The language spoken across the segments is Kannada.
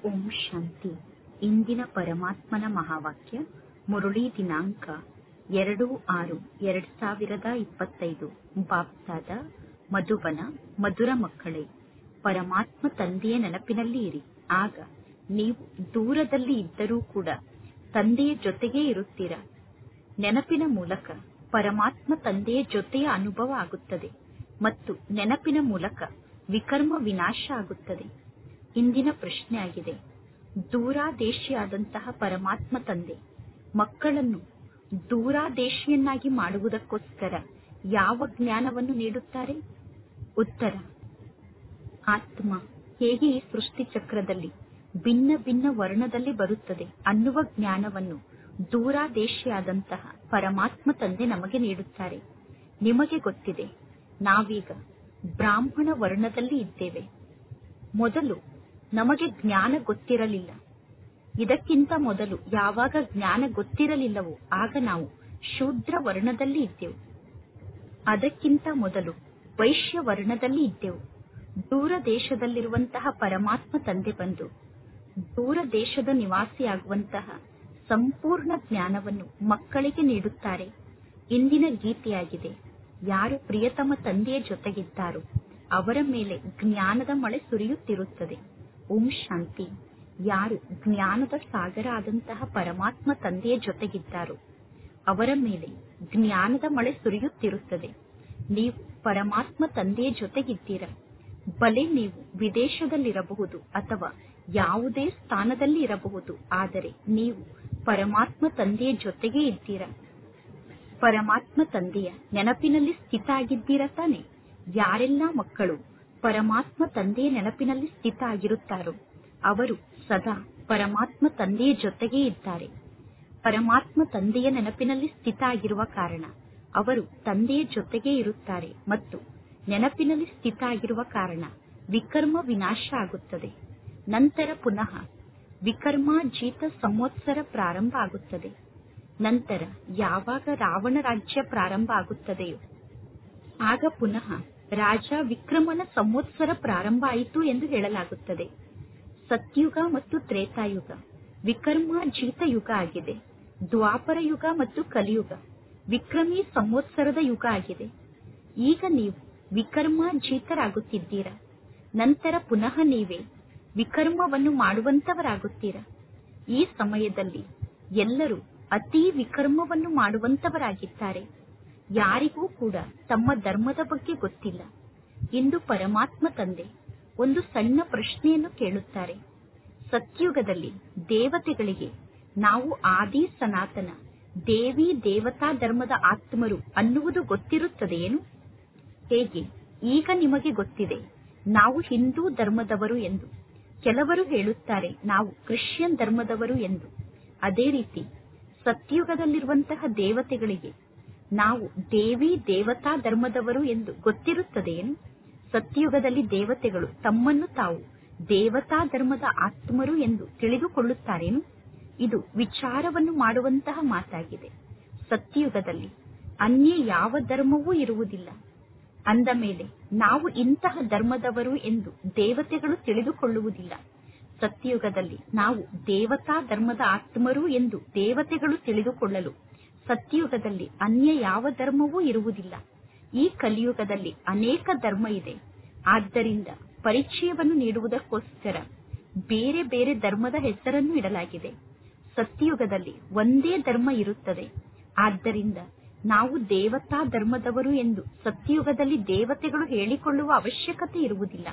ಓಂ ಶಾಂತಿ ಇಂದಿನ ಪರಮಾತ್ಮನ ಮಹಾವಾಕ್ಯ ಮುರುಳಿ ದಿನಾಂಕ ಎರಡು ಆರು ಎರಡ್ ಸಾವಿರದ ಇಪ್ಪತ್ತೈದು ಬಾಪ್ದಾದ ಮಧುಬನ ಮಧುರ ಮಕ್ಕಳೇ ಪರಮಾತ್ಮ ತಂದೆಯ ನೆನಪಿನಲ್ಲಿ ಇರಿ ಆಗ ನೀವು ದೂರದಲ್ಲಿ ಇದ್ದರೂ ಕೂಡ ತಂದೆಯ ಜೊತೆಗೇ ಇರುತ್ತೀರಾ ನೆನಪಿನ ಮೂಲಕ ಪರಮಾತ್ಮ ತಂದೆಯ ಜೊತೆಯ ಅನುಭವ ಆಗುತ್ತದೆ ಮತ್ತು ನೆನಪಿನ ಮೂಲಕ ವಿಕರ್ಮ ವಿನಾಶ ಆಗುತ್ತದೆ ಇಂದಿನ ಪ್ರಶ್ನೆ ಆಗಿದೆ ದೂರಾದೇಶಿಯಾದಂತಹ ಪರಮಾತ್ಮ ತಂದೆ ಮಕ್ಕಳನ್ನು ದೂರಾದೇಶಿಯನ್ನಾಗಿ ಮಾಡುವುದಕ್ಕೋಸ್ಕರ ಯಾವ ಜ್ಞಾನವನ್ನು ನೀಡುತ್ತಾರೆ ಉತ್ತರ ಆತ್ಮ ಹೇಗೆ ಈ ಸೃಷ್ಟಿ ಚಕ್ರದಲ್ಲಿ ಭಿನ್ನ ಭಿನ್ನ ವರ್ಣದಲ್ಲಿ ಬರುತ್ತದೆ ಅನ್ನುವ ಜ್ಞಾನವನ್ನು ದೂರಾದೇಶಿಯಾದಂತಹ ಪರಮಾತ್ಮ ತಂದೆ ನಮಗೆ ನೀಡುತ್ತಾರೆ ನಿಮಗೆ ಗೊತ್ತಿದೆ ನಾವೀಗ ಬ್ರಾಹ್ಮಣ ವರ್ಣದಲ್ಲಿ ಇದ್ದೇವೆ ಮೊದಲು ನಮಗೆ ಜ್ಞಾನ ಗೊತ್ತಿರಲಿಲ್ಲ ಇದಕ್ಕಿಂತ ಮೊದಲು ಯಾವಾಗ ಜ್ಞಾನ ಗೊತ್ತಿರಲಿಲ್ಲವೋ ಆಗ ನಾವು ಶೂದ್ರ ವರ್ಣದಲ್ಲಿ ಇದ್ದೆವು ಅದಕ್ಕಿಂತ ಮೊದಲು ವೈಶ್ಯ ವರ್ಣದಲ್ಲಿ ಇದ್ದೆವು ದೂರ ದೇಶದಲ್ಲಿರುವಂತಹ ಪರಮಾತ್ಮ ತಂದೆ ಬಂದು ದೂರ ದೇಶದ ನಿವಾಸಿಯಾಗುವಂತಹ ಸಂಪೂರ್ಣ ಜ್ಞಾನವನ್ನು ಮಕ್ಕಳಿಗೆ ನೀಡುತ್ತಾರೆ ಇಂದಿನ ಗೀತೆಯಾಗಿದೆ ಯಾರು ಪ್ರಿಯತಮ ತಂದೆಯ ಜೊತೆಗಿದ್ದಾರೋ ಅವರ ಮೇಲೆ ಜ್ಞಾನದ ಮಳೆ ಸುರಿಯುತ್ತಿರುತ್ತದೆ ಓಂ ಶಾಂತಿ ಯಾರು ಜ್ಞಾನದ ಸಾಗರ ಆದಂತಹ ಪರಮಾತ್ಮ ತಂದೆಯ ಜೊತೆಗಿದ್ದಾರೋ ಅವರ ಮೇಲೆ ಜ್ಞಾನದ ಮಳೆ ಸುರಿಯುತ್ತಿರುತ್ತದೆ ನೀವು ಪರಮಾತ್ಮ ತಂದೆಯ ಜೊತೆಗಿದ್ದೀರಾ ಬಲೆ ನೀವು ವಿದೇಶದಲ್ಲಿರಬಹುದು ಅಥವಾ ಯಾವುದೇ ಸ್ಥಾನದಲ್ಲಿ ಇರಬಹುದು ಆದರೆ ನೀವು ಪರಮಾತ್ಮ ತಂದೆಯ ಜೊತೆಗೇ ಇದ್ದೀರಾ ಪರಮಾತ್ಮ ತಂದೆಯ ನೆನಪಿನಲ್ಲಿ ಸ್ಥಿತ ಆಗಿದ್ದೀರಾ ತಾನೆ ಯಾರೆಲ್ಲ ಮಕ್ಕಳು ಪರಮಾತ್ಮ ತಂದೆಯ ನೆನಪಿನಲ್ಲಿ ಸ್ಥಿತ ಆಗಿರುತ್ತಾರೋ ಅವರು ಸದಾ ಪರಮಾತ್ಮ ತಂದೆಯ ಜೊತೆಗೇ ಇದ್ದಾರೆ ಪರಮಾತ್ಮ ತಂದೆಯ ನೆನಪಿನಲ್ಲಿ ಸ್ಥಿತ ಆಗಿರುವ ಕಾರಣ ಅವರು ತಂದೆಯ ಜೊತೆಗೇ ಇರುತ್ತಾರೆ ಮತ್ತು ನೆನಪಿನಲ್ಲಿ ಸ್ಥಿತ ಆಗಿರುವ ಕಾರಣ ವಿಕರ್ಮ ವಿನಾಶ ಆಗುತ್ತದೆ ನಂತರ ಪುನಃ ವಿಕರ್ಮಾಜೀತ ಸಂವತ್ಸರ ಪ್ರಾರಂಭ ಆಗುತ್ತದೆ ನಂತರ ಯಾವಾಗ ರಾವಣ ರಾಜ್ಯ ಪ್ರಾರಂಭ ಆಗುತ್ತದೆಯೋ ಆಗ ಪುನಃ ರಾಜ ವಿಕ್ರಮನ ಸಂವತ್ಸರ ಪ್ರಾರಂಭ ಆಯಿತು ಎಂದು ಹೇಳಲಾಗುತ್ತದೆ ಸತ್ಯುಗ ಮತ್ತು ತ್ರೇತಾಯುಗ ವಿಕರ್ಮಾಜೀತ ಯುಗ ಆಗಿದೆ ದ್ವಾಪರ ಯುಗ ಮತ್ತು ಕಲಿಯುಗ ವಿಕ್ರಮಿ ಸಂವತ್ಸರದ ಯುಗ ಆಗಿದೆ ಈಗ ನೀವು ವಿಕರ್ಮಾಜೀತರಾಗುತ್ತಿದ್ದೀರಾ ನಂತರ ಪುನಃ ನೀವೇ ವಿಕರ್ಮವನ್ನು ಮಾಡುವಂತವರಾಗುತ್ತೀರಾ ಈ ಸಮಯದಲ್ಲಿ ಎಲ್ಲರೂ ಅತಿ ವಿಕರ್ಮವನ್ನು ಮಾಡುವಂತವರಾಗಿದ್ದಾರೆ ಯಾರಿಗೂ ಕೂಡ ತಮ್ಮ ಧರ್ಮದ ಬಗ್ಗೆ ಗೊತ್ತಿಲ್ಲ ಇಂದು ಪರಮಾತ್ಮ ತಂದೆ ಒಂದು ಸಣ್ಣ ಪ್ರಶ್ನೆಯನ್ನು ಕೇಳುತ್ತಾರೆ ಸತ್ಯುಗದಲ್ಲಿ ದೇವತೆಗಳಿಗೆ ನಾವು ಆದಿ ಸನಾತನ ದೇವಿ ದೇವತಾ ಧರ್ಮದ ಆತ್ಮರು ಅನ್ನುವುದು ಗೊತ್ತಿರುತ್ತದೆಯೇನು ಹೇಗೆ ಈಗ ನಿಮಗೆ ಗೊತ್ತಿದೆ ನಾವು ಹಿಂದೂ ಧರ್ಮದವರು ಎಂದು ಕೆಲವರು ಹೇಳುತ್ತಾರೆ ನಾವು ಕ್ರಿಶ್ಚಿಯನ್ ಧರ್ಮದವರು ಎಂದು ಅದೇ ರೀತಿ ಸತ್ಯುಗದಲ್ಲಿರುವಂತಹ ದೇವತೆಗಳಿಗೆ ನಾವು ದೇವಿ ದೇವತಾ ಧರ್ಮದವರು ಎಂದು ಗೊತ್ತಿರುತ್ತದೆಯೇನು ಸತ್ಯುಗದಲ್ಲಿ ದೇವತೆಗಳು ತಮ್ಮನ್ನು ತಾವು ದೇವತಾ ಧರ್ಮದ ಆತ್ಮರು ಎಂದು ತಿಳಿದುಕೊಳ್ಳುತ್ತಾರೇನು ಇದು ವಿಚಾರವನ್ನು ಮಾಡುವಂತಹ ಮಾತಾಗಿದೆ ಸತ್ಯುಗದಲ್ಲಿ ಅನ್ಯ ಯಾವ ಧರ್ಮವೂ ಇರುವುದಿಲ್ಲ ಅಂದ ಮೇಲೆ ನಾವು ಇಂತಹ ಧರ್ಮದವರು ಎಂದು ದೇವತೆಗಳು ತಿಳಿದುಕೊಳ್ಳುವುದಿಲ್ಲ ಸತ್ಯುಗದಲ್ಲಿ ನಾವು ದೇವತಾ ಧರ್ಮದ ಆತ್ಮರು ಎಂದು ದೇವತೆಗಳು ತಿಳಿದುಕೊಳ್ಳಲು ಸತ್ಯುಗದಲ್ಲಿ ಅನ್ಯ ಯಾವ ಧರ್ಮವೂ ಇರುವುದಿಲ್ಲ ಈ ಕಲಿಯುಗದಲ್ಲಿ ಅನೇಕ ಧರ್ಮ ಇದೆ ಆದ್ದರಿಂದ ಪರಿಚಯವನ್ನು ನೀಡುವುದಕ್ಕೋಸ್ಕರ ಬೇರೆ ಬೇರೆ ಧರ್ಮದ ಹೆಸರನ್ನು ಇಡಲಾಗಿದೆ ಸತ್ಯಯುಗದಲ್ಲಿ ಒಂದೇ ಧರ್ಮ ಇರುತ್ತದೆ ಆದ್ದರಿಂದ ನಾವು ದೇವತಾ ಧರ್ಮದವರು ಎಂದು ಸತ್ಯಯುಗದಲ್ಲಿ ದೇವತೆಗಳು ಹೇಳಿಕೊಳ್ಳುವ ಅವಶ್ಯಕತೆ ಇರುವುದಿಲ್ಲ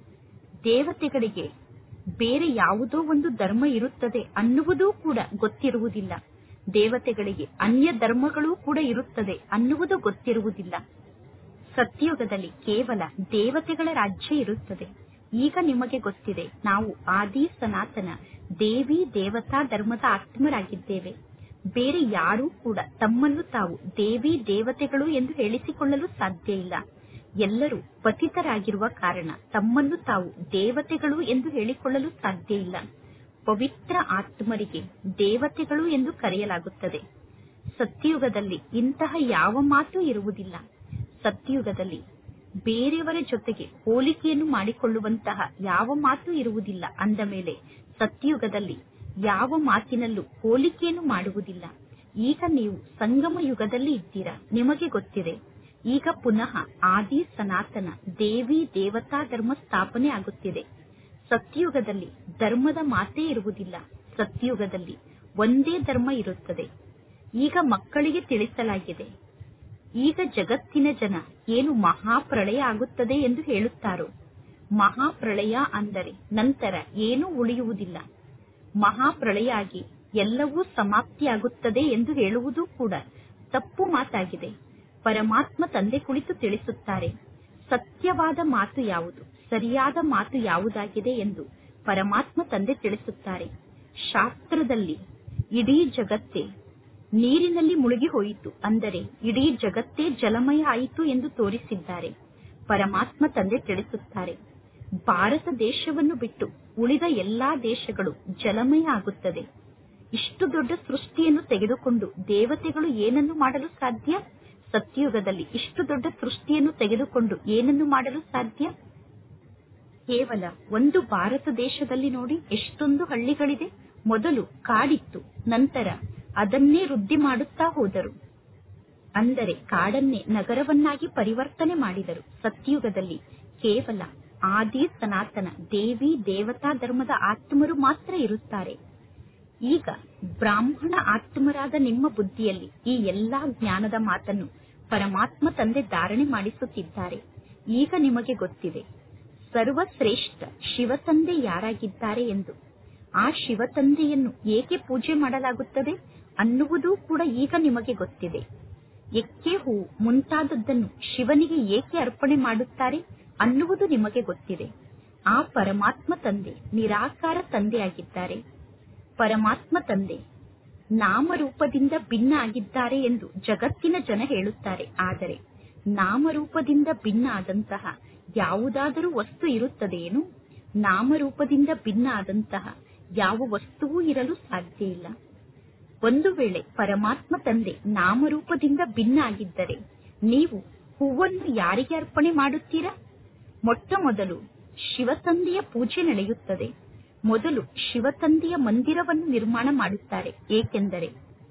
ದೇವತೆಗಳಿಗೆ ಬೇರೆ ಯಾವುದೋ ಒಂದು ಧರ್ಮ ಇರುತ್ತದೆ ಅನ್ನುವುದೂ ಕೂಡ ಗೊತ್ತಿರುವುದಿಲ್ಲ ದೇವತೆಗಳಿಗೆ ಅನ್ಯ ಧರ್ಮಗಳೂ ಕೂಡ ಇರುತ್ತದೆ ಅನ್ನುವುದು ಗೊತ್ತಿರುವುದಿಲ್ಲ ಸತ್ಯಯುಗದಲ್ಲಿ ಕೇವಲ ದೇವತೆಗಳ ರಾಜ್ಯ ಇರುತ್ತದೆ ಈಗ ನಿಮಗೆ ಗೊತ್ತಿದೆ ನಾವು ಆದಿ ಸನಾತನ ದೇವಿ ದೇವತಾ ಧರ್ಮದ ಆತ್ಮರಾಗಿದ್ದೇವೆ ಬೇರೆ ಯಾರೂ ಕೂಡ ತಮ್ಮನ್ನು ತಾವು ದೇವಿ ದೇವತೆಗಳು ಎಂದು ಹೇಳಿಸಿಕೊಳ್ಳಲು ಸಾಧ್ಯ ಇಲ್ಲ ಎಲ್ಲರೂ ಪತಿತರಾಗಿರುವ ಕಾರಣ ತಮ್ಮನ್ನು ತಾವು ದೇವತೆಗಳು ಎಂದು ಹೇಳಿಕೊಳ್ಳಲು ಸಾಧ್ಯ ಇಲ್ಲ ಪವಿತ್ರ ಆತ್ಮರಿಗೆ ದೇವತೆಗಳು ಎಂದು ಕರೆಯಲಾಗುತ್ತದೆ ಸತ್ಯಯುಗದಲ್ಲಿ ಇಂತಹ ಯಾವ ಮಾತು ಇರುವುದಿಲ್ಲ ಸತ್ಯಯುಗದಲ್ಲಿ ಬೇರೆಯವರ ಜೊತೆಗೆ ಹೋಲಿಕೆಯನ್ನು ಮಾಡಿಕೊಳ್ಳುವಂತಹ ಯಾವ ಮಾತು ಇರುವುದಿಲ್ಲ ಅಂದ ಮೇಲೆ ಸತ್ಯುಗದಲ್ಲಿ ಯಾವ ಮಾತಿನಲ್ಲೂ ಹೋಲಿಕೆಯನ್ನು ಮಾಡುವುದಿಲ್ಲ ಈಗ ನೀವು ಸಂಗಮ ಯುಗದಲ್ಲಿ ಇದ್ದೀರಾ ನಿಮಗೆ ಗೊತ್ತಿದೆ ಈಗ ಪುನಃ ಆದಿ ಸನಾತನ ದೇವಿ ದೇವತಾ ಧರ್ಮ ಸ್ಥಾಪನೆ ಆಗುತ್ತಿದೆ ಸತ್ಯುಗದಲ್ಲಿ ಧರ್ಮದ ಮಾತೇ ಇರುವುದಿಲ್ಲ ಸತ್ಯುಗದಲ್ಲಿ ಒಂದೇ ಧರ್ಮ ಇರುತ್ತದೆ ಈಗ ಮಕ್ಕಳಿಗೆ ತಿಳಿಸಲಾಗಿದೆ ಈಗ ಜಗತ್ತಿನ ಜನ ಏನು ಮಹಾಪ್ರಳಯ ಆಗುತ್ತದೆ ಎಂದು ಹೇಳುತ್ತಾರೋ ಮಹಾಪ್ರಳಯ ಅಂದರೆ ನಂತರ ಏನೂ ಉಳಿಯುವುದಿಲ್ಲ ಮಹಾಪ್ರಳಯ ಆಗಿ ಎಲ್ಲವೂ ಸಮಾಪ್ತಿಯಾಗುತ್ತದೆ ಎಂದು ಹೇಳುವುದು ಕೂಡ ತಪ್ಪು ಮಾತಾಗಿದೆ ಪರಮಾತ್ಮ ತಂದೆ ಕುಳಿತು ತಿಳಿಸುತ್ತಾರೆ ಸತ್ಯವಾದ ಮಾತು ಯಾವುದು ಸರಿಯಾದ ಮಾತು ಯಾವುದಾಗಿದೆ ಎಂದು ಪರಮಾತ್ಮ ತಂದೆ ತಿಳಿಸುತ್ತಾರೆ ಶಾಸ್ತ್ರದಲ್ಲಿ ಇಡೀ ಜಗತ್ತೇ ನೀರಿನಲ್ಲಿ ಮುಳುಗಿ ಹೋಯಿತು ಅಂದರೆ ಇಡೀ ಜಗತ್ತೇ ಜಲಮಯ ಆಯಿತು ಎಂದು ತೋರಿಸಿದ್ದಾರೆ ಪರಮಾತ್ಮ ತಂದೆ ತಿಳಿಸುತ್ತಾರೆ ಭಾರತ ದೇಶವನ್ನು ಬಿಟ್ಟು ಉಳಿದ ಎಲ್ಲಾ ದೇಶಗಳು ಜಲಮಯ ಆಗುತ್ತದೆ ಇಷ್ಟು ದೊಡ್ಡ ಸೃಷ್ಟಿಯನ್ನು ತೆಗೆದುಕೊಂಡು ದೇವತೆಗಳು ಏನನ್ನು ಮಾಡಲು ಸಾಧ್ಯ ಸತ್ಯುಗದಲ್ಲಿ ಇಷ್ಟು ದೊಡ್ಡ ಸೃಷ್ಟಿಯನ್ನು ತೆಗೆದುಕೊಂಡು ಏನನ್ನು ಮಾಡಲು ಸಾಧ್ಯ ಕೇವಲ ಒಂದು ಭಾರತ ದೇಶದಲ್ಲಿ ನೋಡಿ ಎಷ್ಟೊಂದು ಹಳ್ಳಿಗಳಿದೆ ಮೊದಲು ಕಾಡಿತ್ತು ನಂತರ ಅದನ್ನೇ ವೃದ್ಧಿ ಮಾಡುತ್ತಾ ಹೋದರು ಅಂದರೆ ಕಾಡನ್ನೇ ನಗರವನ್ನಾಗಿ ಪರಿವರ್ತನೆ ಮಾಡಿದರು ಸತ್ಯುಗದಲ್ಲಿ ಕೇವಲ ಆದಿ ಸನಾತನ ದೇವಿ ದೇವತಾ ಧರ್ಮದ ಆತ್ಮರು ಮಾತ್ರ ಇರುತ್ತಾರೆ ಈಗ ಬ್ರಾಹ್ಮಣ ಆತ್ಮರಾದ ನಿಮ್ಮ ಬುದ್ಧಿಯಲ್ಲಿ ಈ ಎಲ್ಲಾ ಜ್ಞಾನದ ಮಾತನ್ನು ಪರಮಾತ್ಮ ತಂದೆ ಧಾರಣೆ ಮಾಡಿಸುತ್ತಿದ್ದಾರೆ ಈಗ ನಿಮಗೆ ಗೊತ್ತಿದೆ ಸರ್ವಶ್ರೇಷ್ಠ ಶಿವತಂದೆ ಯಾರಾಗಿದ್ದಾರೆ ಎಂದು ಆ ಶಿವತಂದೆಯನ್ನು ಏಕೆ ಪೂಜೆ ಮಾಡಲಾಗುತ್ತದೆ ಅನ್ನುವುದೂ ಕೂಡ ಈಗ ನಿಮಗೆ ಗೊತ್ತಿದೆ ಎಕ್ಕೆ ಹೂ ಮುಂತಾದದ್ದನ್ನು ಶಿವನಿಗೆ ಏಕೆ ಅರ್ಪಣೆ ಮಾಡುತ್ತಾರೆ ಅನ್ನುವುದು ನಿಮಗೆ ಗೊತ್ತಿದೆ ಆ ಪರಮಾತ್ಮ ತಂದೆ ನಿರಾಕಾರ ತಂದೆಯಾಗಿದ್ದಾರೆ ಪರಮಾತ್ಮ ತಂದೆ ನಾಮರೂಪದಿಂದ ಭಿನ್ನ ಆಗಿದ್ದಾರೆ ಎಂದು ಜಗತ್ತಿನ ಜನ ಹೇಳುತ್ತಾರೆ ಆದರೆ ನಾಮರೂಪದಿಂದ ಭಿನ್ನ ಆದಂತಹ ಯಾವುದಾದರೂ ವಸ್ತು ಇರುತ್ತದೆಯೇನು ನಾಮರೂಪದಿಂದ ಭಿನ್ನ ಆದಂತಹ ಯಾವ ವಸ್ತುವೂ ಇರಲು ಸಾಧ್ಯ ಇಲ್ಲ ಒಂದು ವೇಳೆ ಪರಮಾತ್ಮ ತಂದೆ ನಾಮರೂಪದಿಂದ ಭಿನ್ನ ಆಗಿದ್ದರೆ ನೀವು ಹೂವನ್ನು ಯಾರಿಗೆ ಅರ್ಪಣೆ ಮಾಡುತ್ತೀರಾ ಮೊಟ್ಟ ಮೊದಲು ಶಿವತಂದೆಯ ಪೂಜೆ ನಡೆಯುತ್ತದೆ ಮೊದಲು ಶಿವತಂದೆಯ ಮಂದಿರವನ್ನು ನಿರ್ಮಾಣ ಮಾಡುತ್ತಾರೆ ಏಕೆಂದರೆ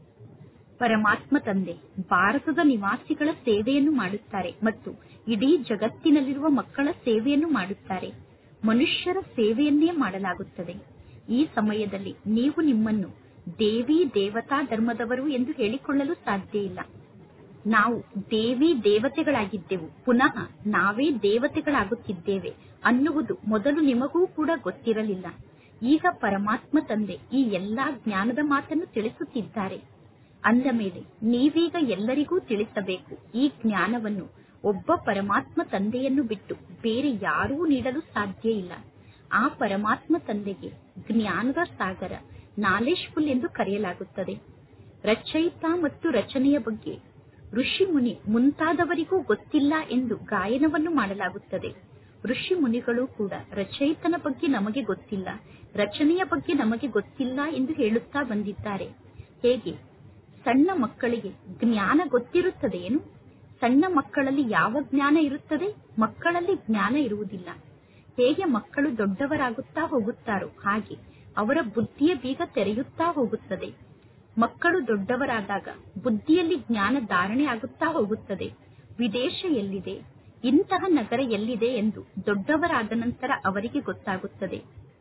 ಪರಮಾತ್ಮ ತಂದೆ ಭಾರತದ ನಿವಾಸಿಗಳ ಸೇವೆಯನ್ನು ಮಾಡುತ್ತಾರೆ ಮತ್ತು ಇಡೀ ಜಗತ್ತಿನಲ್ಲಿರುವ ಮಕ್ಕಳ ಸೇವೆಯನ್ನು ಮಾಡುತ್ತಾರೆ ಮನುಷ್ಯರ ಸೇವೆಯನ್ನೇ ಮಾಡಲಾಗುತ್ತದೆ ಈ ಸಮಯದಲ್ಲಿ ನೀವು ನಿಮ್ಮನ್ನು ದೇವಿ ದೇವತಾ ಧರ್ಮದವರು ಎಂದು ಹೇಳಿಕೊಳ್ಳಲು ಸಾಧ್ಯ ಇಲ್ಲ ನಾವು ದೇವಿ ದೇವತೆಗಳಾಗಿದ್ದೆವು ಪುನಃ ನಾವೇ ದೇವತೆಗಳಾಗುತ್ತಿದ್ದೇವೆ ಅನ್ನುವುದು ಮೊದಲು ನಿಮಗೂ ಕೂಡ ಗೊತ್ತಿರಲಿಲ್ಲ ಈಗ ಪರಮಾತ್ಮ ತಂದೆ ಈ ಎಲ್ಲಾ ಜ್ಞಾನದ ಮಾತನ್ನು ತಿಳಿಸುತ್ತಿದ್ದಾರೆ ಅಂದ ಮೇಲೆ ನೀವೀಗ ಎಲ್ಲರಿಗೂ ತಿಳಿಸಬೇಕು ಈ ಜ್ಞಾನವನ್ನು ಒಬ್ಬ ಪರಮಾತ್ಮ ತಂದೆಯನ್ನು ಬಿಟ್ಟು ಬೇರೆ ಯಾರೂ ನೀಡಲು ಸಾಧ್ಯ ಇಲ್ಲ ಆ ಪರಮಾತ್ಮ ತಂದೆಗೆ ಜ್ಞಾನದ ಸಾಗರ ನಾಲೆಜ್ಫುಲ್ ಎಂದು ಕರೆಯಲಾಗುತ್ತದೆ ರಚಯಿತ ಮತ್ತು ರಚನೆಯ ಬಗ್ಗೆ ಋಷಿ ಮುನಿ ಮುಂತಾದವರಿಗೂ ಗೊತ್ತಿಲ್ಲ ಎಂದು ಗಾಯನವನ್ನು ಮಾಡಲಾಗುತ್ತದೆ ಋಷಿ ಮುನಿಗಳು ಕೂಡ ರಚಯಿತನ ಬಗ್ಗೆ ನಮಗೆ ಗೊತ್ತಿಲ್ಲ ರಚನೆಯ ಬಗ್ಗೆ ನಮಗೆ ಗೊತ್ತಿಲ್ಲ ಎಂದು ಹೇಳುತ್ತಾ ಬಂದಿದ್ದಾರೆ ಹೇಗೆ ಸಣ್ಣ ಮಕ್ಕಳಿಗೆ ಜ್ಞಾನ ಗೊತ್ತಿರುತ್ತದೆಯೇನು ಸಣ್ಣ ಮಕ್ಕಳಲ್ಲಿ ಯಾವ ಜ್ಞಾನ ಇರುತ್ತದೆ ಮಕ್ಕಳಲ್ಲಿ ಜ್ಞಾನ ಇರುವುದಿಲ್ಲ ಹೇಗೆ ಮಕ್ಕಳು ದೊಡ್ಡವರಾಗುತ್ತಾ ಹೋಗುತ್ತಾರೋ ಹಾಗೆ ಅವರ ಬುದ್ಧಿಯ ಬೀಗ ತೆರೆಯುತ್ತಾ ಹೋಗುತ್ತದೆ ಮಕ್ಕಳು ದೊಡ್ಡವರಾದಾಗ ಬುದ್ಧಿಯಲ್ಲಿ ಜ್ಞಾನ ಧಾರಣೆ ಆಗುತ್ತಾ ಹೋಗುತ್ತದೆ ವಿದೇಶ ಎಲ್ಲಿದೆ ಇಂತಹ ನಗರ ಎಲ್ಲಿದೆ ಎಂದು ದೊಡ್ಡವರಾದ ನಂತರ ಅವರಿಗೆ ಗೊತ್ತಾಗುತ್ತದೆ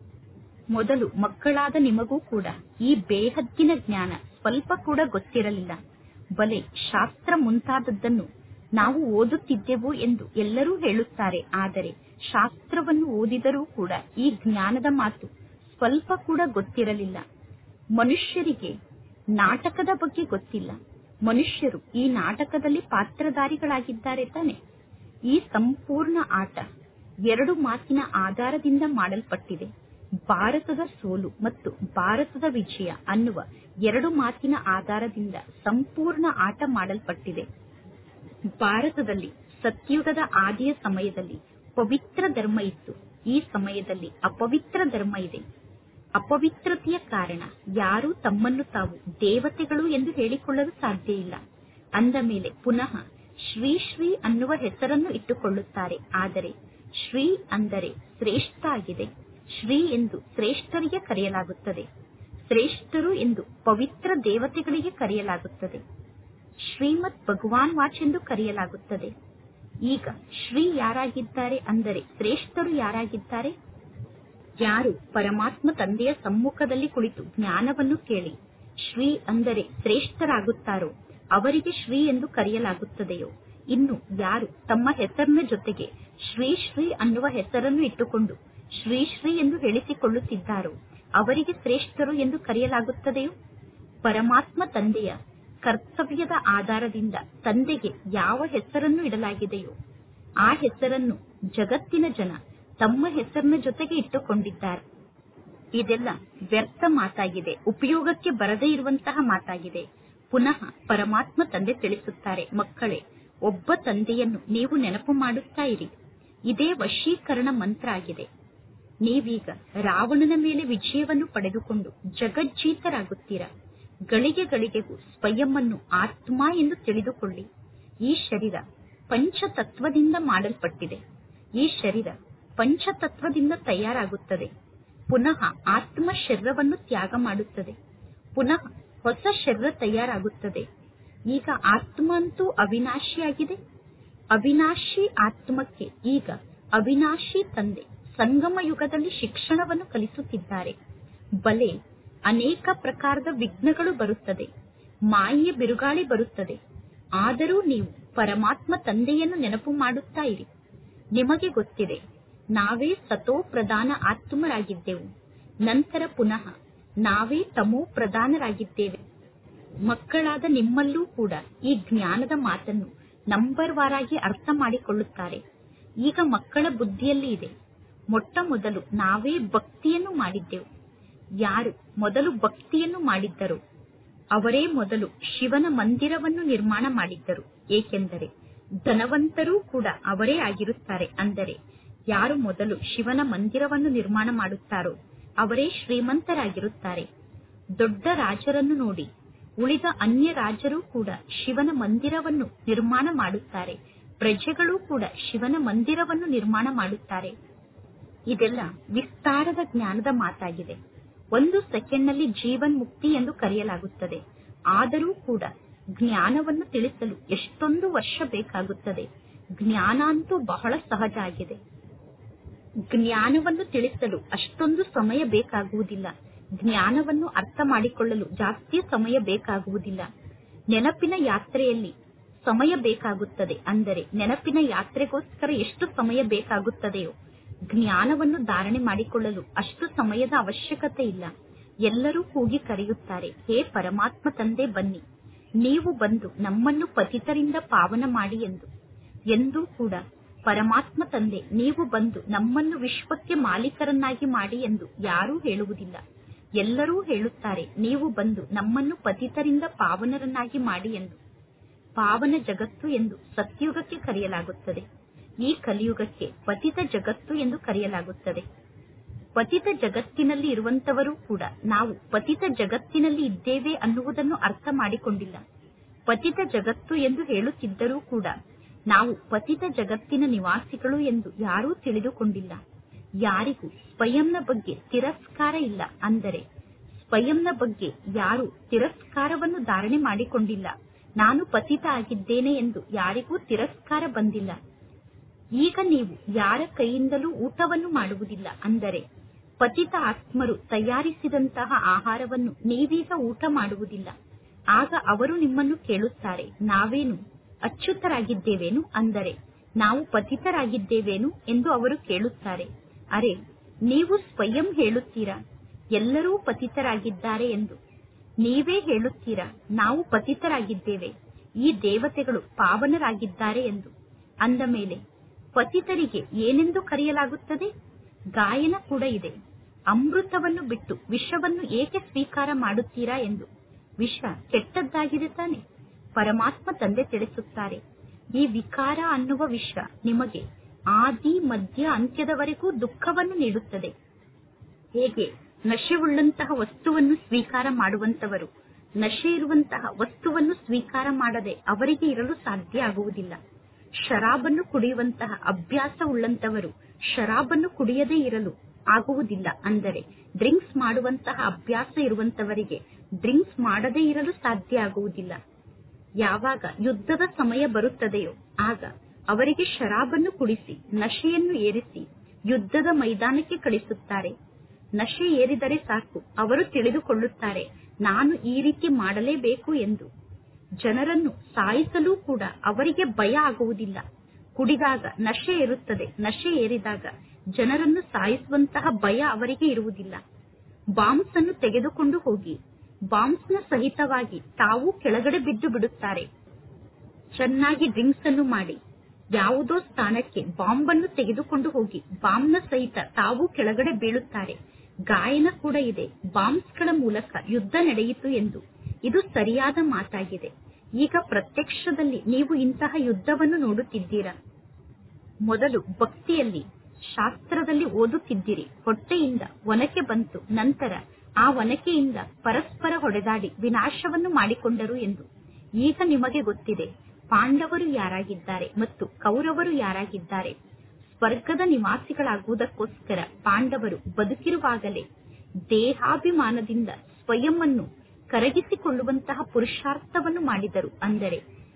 ಮೊದಲು ಮಕ್ಕಳಾದ ನಿಮಗೂ ಕೂಡ ಈ ಬೇಹದ್ದಿನ ಜ್ಞಾನ ಸ್ವಲ್ಪ ಕೂಡ ಗೊತ್ತಿರಲಿಲ್ಲ ಬಲೆ ಶಾಸ್ತ್ರ ಮುಂತಾದದ್ದನ್ನು ನಾವು ಓದುತ್ತಿದ್ದೆವು ಎಂದು ಎಲ್ಲರೂ ಹೇಳುತ್ತಾರೆ ಆದರೆ ಶಾಸ್ತ್ರವನ್ನು ಓದಿದರೂ ಕೂಡ ಈ ಜ್ಞಾನದ ಮಾತು ಸ್ವಲ್ಪ ಕೂಡ ಗೊತ್ತಿರಲಿಲ್ಲ ಮನುಷ್ಯರಿಗೆ ನಾಟಕದ ಬಗ್ಗೆ ಗೊತ್ತಿಲ್ಲ ಮನುಷ್ಯರು ಈ ನಾಟಕದಲ್ಲಿ ಪಾತ್ರಧಾರಿಗಳಾಗಿದ್ದಾರೆ ತಾನೆ ಈ ಸಂಪೂರ್ಣ ಆಟ ಎರಡು ಮಾತಿನ ಆಧಾರದಿಂದ ಮಾಡಲ್ಪಟ್ಟಿದೆ ಭಾರತದ ಸೋಲು ಮತ್ತು ಭಾರತದ ವಿಜಯ ಅನ್ನುವ ಎರಡು ಮಾತಿನ ಆಧಾರದಿಂದ ಸಂಪೂರ್ಣ ಆಟ ಮಾಡಲ್ಪಟ್ಟಿದೆ ಭಾರತದಲ್ಲಿ ಸತ್ಯುಗದ ಆದಿಯ ಸಮಯದಲ್ಲಿ ಪವಿತ್ರ ಧರ್ಮ ಇತ್ತು ಈ ಸಮಯದಲ್ಲಿ ಅಪವಿತ್ರ ಧರ್ಮ ಇದೆ ಅಪವಿತ್ರತೆಯ ಕಾರಣ ಯಾರೂ ತಮ್ಮನ್ನು ತಾವು ದೇವತೆಗಳು ಎಂದು ಹೇಳಿಕೊಳ್ಳಲು ಸಾಧ್ಯ ಇಲ್ಲ ಅಂದ ಮೇಲೆ ಪುನಃ ಶ್ರೀ ಶ್ರೀ ಅನ್ನುವ ಹೆಸರನ್ನು ಇಟ್ಟುಕೊಳ್ಳುತ್ತಾರೆ ಆದರೆ ಶ್ರೀ ಅಂದರೆ ಶ್ರೇಷ್ಠ ಆಗಿದೆ ಶ್ರೀ ಎಂದು ಶ್ರೇಷ್ಠರಿಗೆ ಕರೆಯಲಾಗುತ್ತದೆ ಶ್ರೇಷ್ಠರು ಎಂದು ಪವಿತ್ರ ದೇವತೆಗಳಿಗೆ ಕರೆಯಲಾಗುತ್ತದೆ ಶ್ರೀಮತ್ ಭಗವಾನ್ ವಾಚ್ ಎಂದು ಕರೆಯಲಾಗುತ್ತದೆ ಈಗ ಶ್ರೀ ಯಾರಾಗಿದ್ದಾರೆ ಅಂದರೆ ಶ್ರೇಷ್ಠರು ಯಾರಾಗಿದ್ದಾರೆ ಯಾರು ಪರಮಾತ್ಮ ತಂದೆಯ ಸಮ್ಮುಖದಲ್ಲಿ ಕುಳಿತು ಜ್ಞಾನವನ್ನು ಕೇಳಿ ಶ್ರೀ ಅಂದರೆ ಶ್ರೇಷ್ಠರಾಗುತ್ತಾರೋ ಅವರಿಗೆ ಶ್ರೀ ಎಂದು ಕರೆಯಲಾಗುತ್ತದೆಯೋ ಇನ್ನು ಯಾರು ತಮ್ಮ ಹೆಸರಿನ ಜೊತೆಗೆ ಶ್ರೀ ಶ್ರೀ ಅನ್ನುವ ಹೆಸರನ್ನು ಇಟ್ಟುಕೊಂಡು ಶ್ರೀ ಶ್ರೀ ಎಂದು ಹೇಳಿಸಿಕೊಳ್ಳುತ್ತಿದ್ದಾರೋ ಅವರಿಗೆ ಶ್ರೇಷ್ಠರು ಎಂದು ಕರೆಯಲಾಗುತ್ತದೆಯೋ ಪರಮಾತ್ಮ ತಂದೆಯ ಕರ್ತವ್ಯದ ಆಧಾರದಿಂದ ತಂದೆಗೆ ಯಾವ ಹೆಸರನ್ನು ಇಡಲಾಗಿದೆಯೋ ಆ ಹೆಸರನ್ನು ಜಗತ್ತಿನ ಜನ ತಮ್ಮ ಹೆಸರಿನ ಜೊತೆಗೆ ಇಟ್ಟುಕೊಂಡಿದ್ದಾರೆ ಇದೆಲ್ಲ ವ್ಯರ್ಥ ಮಾತಾಗಿದೆ ಉಪಯೋಗಕ್ಕೆ ಬರದೇ ಇರುವಂತಹ ಮಾತಾಗಿದೆ ಪುನಃ ಪರಮಾತ್ಮ ತಂದೆ ತಿಳಿಸುತ್ತಾರೆ ಮಕ್ಕಳೇ ಒಬ್ಬ ತಂದೆಯನ್ನು ನೀವು ನೆನಪು ಮಾಡುತ್ತಾ ಇರಿ ಇದೇ ವಶೀಕರಣ ಮಂತ್ರ ಆಗಿದೆ ನೀವೀಗ ರಾವಣನ ಮೇಲೆ ವಿಜಯವನ್ನು ಪಡೆದುಕೊಂಡು ಜಗಜ್ಜೀತರಾಗುತ್ತೀರಾ ಗಳಿಗೆ ಗಳಿಗೆಗೂ ಸ್ವಯಂ ಅನ್ನು ಆತ್ಮ ಎಂದು ತಿಳಿದುಕೊಳ್ಳಿ ಈ ಶರೀರ ಪಂಚತತ್ವದಿಂದ ಮಾಡಲ್ಪಟ್ಟಿದೆ ಈ ಶರೀರ ಪಂಚತತ್ವದಿಂದ ತಯಾರಾಗುತ್ತದೆ ಪುನಃ ಆತ್ಮ ಶರೀರವನ್ನು ತ್ಯಾಗ ಮಾಡುತ್ತದೆ ಪುನಃ ಹೊಸ ಶರೀರ ತಯಾರಾಗುತ್ತದೆ ಈಗ ಆತ್ಮ ಅಂತೂ ಅವಿನಾಶಿಯಾಗಿದೆ ಅವಿನಾಶಿ ಆತ್ಮಕ್ಕೆ ಈಗ ಅವಿನಾಶಿ ತಂದೆ ಸಂಗಮ ಯುಗದಲ್ಲಿ ಶಿಕ್ಷಣವನ್ನು ಕಲಿಸುತ್ತಿದ್ದಾರೆ ಬಲೆ ಅನೇಕ ಪ್ರಕಾರದ ವಿಘ್ನಗಳು ಬರುತ್ತದೆ ಮಾಯೆಯ ಬಿರುಗಾಳಿ ಬರುತ್ತದೆ ಆದರೂ ನೀವು ಪರಮಾತ್ಮ ತಂದೆಯನ್ನು ನೆನಪು ಮಾಡುತ್ತಾ ಇರಿ ನಿಮಗೆ ಗೊತ್ತಿದೆ ನಾವೇ ಸತೋ ಪ್ರಧಾನ ಆತ್ಮರಾಗಿದ್ದೆವು ನಂತರ ಪುನಃ ನಾವೇ ತಮೋ ಪ್ರಧಾನರಾಗಿದ್ದೇವೆ ಮಕ್ಕಳಾದ ನಿಮ್ಮಲ್ಲೂ ಕೂಡ ಈ ಜ್ಞಾನದ ಮಾತನ್ನು ನಂಬರ್ ವಾರಾಗಿ ಅರ್ಥ ಮಾಡಿಕೊಳ್ಳುತ್ತಾರೆ ಈಗ ಮಕ್ಕಳ ಬುದ್ಧಿಯಲ್ಲಿ ಇದೆ ಮೊಟ್ಟ ಮೊದಲು ನಾವೇ ಭಕ್ತಿಯನ್ನು ಮಾಡಿದ್ದೆವು ಯಾರು ಮೊದಲು ಭಕ್ತಿಯನ್ನು ಮಾಡಿದ್ದರೋ ಅವರೇ ಮೊದಲು ಶಿವನ ಮಂದಿರವನ್ನು ನಿರ್ಮಾಣ ಮಾಡಿದ್ದರು ಏಕೆಂದರೆ ಧನವಂತರೂ ಕೂಡ ಅವರೇ ಆಗಿರುತ್ತಾರೆ ಅಂದರೆ ಯಾರು ಮೊದಲು ಶಿವನ ಮಂದಿರವನ್ನು ನಿರ್ಮಾಣ ಮಾಡುತ್ತಾರೋ ಅವರೇ ಶ್ರೀಮಂತರಾಗಿರುತ್ತಾರೆ ದೊಡ್ಡ ರಾಜರನ್ನು ನೋಡಿ ಉಳಿದ ಅನ್ಯ ರಾಜರು ಕೂಡ ಶಿವನ ಮಂದಿರವನ್ನು ನಿರ್ಮಾಣ ಮಾಡುತ್ತಾರೆ ಪ್ರಜೆಗಳು ಕೂಡ ಶಿವನ ಮಂದಿರವನ್ನು ನಿರ್ಮಾಣ ಮಾಡುತ್ತಾರೆ ಇದೆಲ್ಲ ವಿಸ್ತಾರದ ಜ್ಞಾನದ ಮಾತಾಗಿದೆ ಒಂದು ಸೆಕೆಂಡ್ನಲ್ಲಿ ಜೀವನ್ ಮುಕ್ತಿ ಎಂದು ಕರೆಯಲಾಗುತ್ತದೆ ಆದರೂ ಕೂಡ ಜ್ಞಾನವನ್ನು ತಿಳಿಸಲು ಎಷ್ಟೊಂದು ವರ್ಷ ಬೇಕಾಗುತ್ತದೆ ಜ್ಞಾನ ಅಂತೂ ಬಹಳ ಸಹಜ ಆಗಿದೆ ಜ್ಞಾನವನ್ನು ತಿಳಿಸಲು ಅಷ್ಟೊಂದು ಸಮಯ ಬೇಕಾಗುವುದಿಲ್ಲ ಜ್ಞಾನವನ್ನು ಅರ್ಥ ಮಾಡಿಕೊಳ್ಳಲು ಜಾಸ್ತಿ ಸಮಯ ಬೇಕಾಗುವುದಿಲ್ಲ ನೆನಪಿನ ಯಾತ್ರೆಯಲ್ಲಿ ಸಮಯ ಬೇಕಾಗುತ್ತದೆ ಅಂದರೆ ನೆನಪಿನ ಯಾತ್ರೆಗೋಸ್ಕರ ಎಷ್ಟು ಸಮಯ ಬೇಕಾಗುತ್ತದೆಯೋ ಜ್ಞಾನವನ್ನು ಧಾರಣೆ ಮಾಡಿಕೊಳ್ಳಲು ಅಷ್ಟು ಸಮಯದ ಅವಶ್ಯಕತೆ ಇಲ್ಲ ಎಲ್ಲರೂ ಕೂಗಿ ಕರೆಯುತ್ತಾರೆ ಹೇ ಪರಮಾತ್ಮ ತಂದೆ ಬನ್ನಿ ನೀವು ಬಂದು ನಮ್ಮನ್ನು ಪತಿತರಿಂದ ಪಾವನ ಮಾಡಿ ಎಂದು ಎಂದೂ ಕೂಡ ಪರಮಾತ್ಮ ತಂದೆ ನೀವು ಬಂದು ನಮ್ಮನ್ನು ವಿಶ್ವಕ್ಕೆ ಮಾಲೀಕರನ್ನಾಗಿ ಮಾಡಿ ಎಂದು ಯಾರೂ ಹೇಳುವುದಿಲ್ಲ ಎಲ್ಲರೂ ಹೇಳುತ್ತಾರೆ ನೀವು ಬಂದು ನಮ್ಮನ್ನು ಪತಿತರಿಂದ ಪಾವನರನ್ನಾಗಿ ಮಾಡಿ ಎಂದು ಪಾವನ ಜಗತ್ತು ಎಂದು ಸತ್ಯುಗಕ್ಕೆ ಕರೆಯಲಾಗುತ್ತದೆ ಈ ಕಲಿಯುಗಕ್ಕೆ ಪತಿತ ಜಗತ್ತು ಎಂದು ಕರೆಯಲಾಗುತ್ತದೆ ಪತಿತ ಜಗತ್ತಿನಲ್ಲಿ ಇರುವಂತವರು ಕೂಡ ನಾವು ಪತಿತ ಜಗತ್ತಿನಲ್ಲಿ ಇದ್ದೇವೆ ಅನ್ನುವುದನ್ನು ಅರ್ಥ ಮಾಡಿಕೊಂಡಿಲ್ಲ ಪತಿತ ಜಗತ್ತು ಎಂದು ಹೇಳುತ್ತಿದ್ದರೂ ಕೂಡ ನಾವು ಪತಿತ ಜಗತ್ತಿನ ನಿವಾಸಿಗಳು ಎಂದು ಯಾರೂ ತಿಳಿದುಕೊಂಡಿಲ್ಲ ಯಾರಿಗೂ ಸ್ವಯಂನ ಬಗ್ಗೆ ತಿರಸ್ಕಾರ ಇಲ್ಲ ಅಂದರೆ ಸ್ವಯಂನ ಬಗ್ಗೆ ಯಾರು ತಿರಸ್ಕಾರವನ್ನು ಧಾರಣೆ ಮಾಡಿಕೊಂಡಿಲ್ಲ ನಾನು ಪತಿತ ಆಗಿದ್ದೇನೆ ಎಂದು ಯಾರಿಗೂ ತಿರಸ್ಕಾರ ಬಂದಿಲ್ಲ ಈಗ ನೀವು ಯಾರ ಕೈಯಿಂದಲೂ ಊಟವನ್ನು ಮಾಡುವುದಿಲ್ಲ ಅಂದರೆ ಪತಿತ ಆತ್ಮರು ತಯಾರಿಸಿದಂತಹ ಆಹಾರವನ್ನು ನೀವೀಗ ಊಟ ಮಾಡುವುದಿಲ್ಲ ಆಗ ಅವರು ನಿಮ್ಮನ್ನು ಕೇಳುತ್ತಾರೆ ನಾವೇನು ಅಚ್ಯುತರಾಗಿದ್ದೇವೇನು ಅಂದರೆ ನಾವು ಪತಿತರಾಗಿದ್ದೇವೇನು ಎಂದು ಅವರು ಕೇಳುತ್ತಾರೆ ಅರೆ ನೀವು ಸ್ವಯಂ ಹೇಳುತ್ತೀರಾ ಎಲ್ಲರೂ ಪತಿತರಾಗಿದ್ದಾರೆ ಎಂದು ನೀವೇ ಹೇಳುತ್ತೀರಾ ನಾವು ಪತಿತರಾಗಿದ್ದೇವೆ ಈ ದೇವತೆಗಳು ಪಾವನರಾಗಿದ್ದಾರೆ ಎಂದು ಅಂದ ಮೇಲೆ ಪತಿತರಿಗೆ ಏನೆಂದು ಕರೆಯಲಾಗುತ್ತದೆ ಗಾಯನ ಕೂಡ ಇದೆ ಅಮೃತವನ್ನು ಬಿಟ್ಟು ವಿಷವನ್ನು ಏಕೆ ಸ್ವೀಕಾರ ಮಾಡುತ್ತೀರಾ ಎಂದು ವಿಷ ಕೆಟ್ಟದ್ದಾಗಿದೆ ತಾನೆ ಪರಮಾತ್ಮ ತಂದೆ ತಿಳಿಸುತ್ತಾರೆ ಈ ವಿಕಾರ ಅನ್ನುವ ವಿಷ ನಿಮಗೆ ಆದಿ ಮಧ್ಯ ಅಂತ್ಯದವರೆಗೂ ದುಃಖವನ್ನು ನೀಡುತ್ತದೆ ಹೇಗೆ ನಶೆವುಳ್ಳಂತಹ ವಸ್ತುವನ್ನು ಸ್ವೀಕಾರ ಮಾಡುವಂತವರು ನಶೆ ಇರುವಂತಹ ವಸ್ತುವನ್ನು ಸ್ವೀಕಾರ ಮಾಡದೆ ಅವರಿಗೆ ಇರಲು ಸಾಧ್ಯ ಆಗುವುದಿಲ್ಲ ಶರಾಬನ್ನು ಕುಡಿಯುವಂತಹ ಅಭ್ಯಾಸ ಉಳ್ಳಂತವರು ಶರಾಬನ್ನು ಕುಡಿಯದೇ ಇರಲು ಆಗುವುದಿಲ್ಲ ಅಂದರೆ ಡ್ರಿಂಕ್ಸ್ ಮಾಡುವಂತಹ ಅಭ್ಯಾಸ ಇರುವಂತವರಿಗೆ ಡ್ರಿಂಕ್ಸ್ ಮಾಡದೇ ಇರಲು ಸಾಧ್ಯ ಆಗುವುದಿಲ್ಲ ಯಾವಾಗ ಯುದ್ಧದ ಸಮಯ ಬರುತ್ತದೆಯೋ ಆಗ ಅವರಿಗೆ ಶರಾಬನ್ನು ಕುಡಿಸಿ ನಶೆಯನ್ನು ಏರಿಸಿ ಯುದ್ಧದ ಮೈದಾನಕ್ಕೆ ಕಳಿಸುತ್ತಾರೆ ನಶೆ ಏರಿದರೆ ಸಾಕು ಅವರು ತಿಳಿದುಕೊಳ್ಳುತ್ತಾರೆ ನಾನು ಈ ರೀತಿ ಮಾಡಲೇಬೇಕು ಎಂದು ಜನರನ್ನು ಸಾಯಿಸಲು ಕೂಡ ಅವರಿಗೆ ಭಯ ಆಗುವುದಿಲ್ಲ ಕುಡಿದಾಗ ನಶೆ ಇರುತ್ತದೆ ನಶೆ ಏರಿದಾಗ ಜನರನ್ನು ಸಾಯಿಸುವಂತಹ ಭಯ ಅವರಿಗೆ ಇರುವುದಿಲ್ಲ ಬಾಂಬ್ಸ್ ಅನ್ನು ತೆಗೆದುಕೊಂಡು ಹೋಗಿ ಬಾಂಬ್ಸ್ ನ ಸಹಿತವಾಗಿ ತಾವು ಕೆಳಗಡೆ ಬಿದ್ದು ಬಿಡುತ್ತಾರೆ ಚೆನ್ನಾಗಿ ಡ್ರಿಂಕ್ಸ್ ಅನ್ನು ಮಾಡಿ ಯಾವುದೋ ಸ್ಥಾನಕ್ಕೆ ಬಾಂಬ್ ಅನ್ನು ತೆಗೆದುಕೊಂಡು ಹೋಗಿ ಬಾಂಬ್ನ ಸಹಿತ ತಾವು ಕೆಳಗಡೆ ಬೀಳುತ್ತಾರೆ ಗಾಯನ ಕೂಡ ಇದೆ ಬಾಂಬ್ಸ್ ಗಳ ಮೂಲಕ ಯುದ್ಧ ನಡೆಯಿತು ಎಂದು ಇದು ಸರಿಯಾದ ಮಾತಾಗಿದೆ ಈಗ ಪ್ರತ್ಯಕ್ಷದಲ್ಲಿ ನೀವು ಇಂತಹ ಯುದ್ಧವನ್ನು ನೋಡುತ್ತಿದ್ದೀರಾ ಮೊದಲು ಭಕ್ತಿಯಲ್ಲಿ ಶಾಸ್ತ್ರದಲ್ಲಿ ಓದುತ್ತಿದ್ದಿರಿ ಹೊಟ್ಟೆಯಿಂದ ಒನಕೆ ಬಂತು ನಂತರ ಆ ಒನಕೆಯಿಂದ ಪರಸ್ಪರ ಹೊಡೆದಾಡಿ ವಿನಾಶವನ್ನು ಮಾಡಿಕೊಂಡರು ಎಂದು ಈಗ ನಿಮಗೆ ಗೊತ್ತಿದೆ ಪಾಂಡವರು ಯಾರಾಗಿದ್ದಾರೆ ಮತ್ತು ಕೌರವರು ಯಾರಾಗಿದ್ದಾರೆ ಸ್ವರ್ಗದ ನಿವಾಸಿಗಳಾಗುವುದಕ್ಕೋಸ್ಕರ ಪಾಂಡವರು ಬದುಕಿರುವಾಗಲೇ ದೇಹಾಭಿಮಾನದಿಂದ ಸ್ವಯಂ ಅನ್ನು ಕರಗಿಸಿಕೊಳ್ಳುವಂತಹ ಪುರುಷಾರ್ಥವನ್ನು ಮಾಡಿದರು ಅಂದರೆ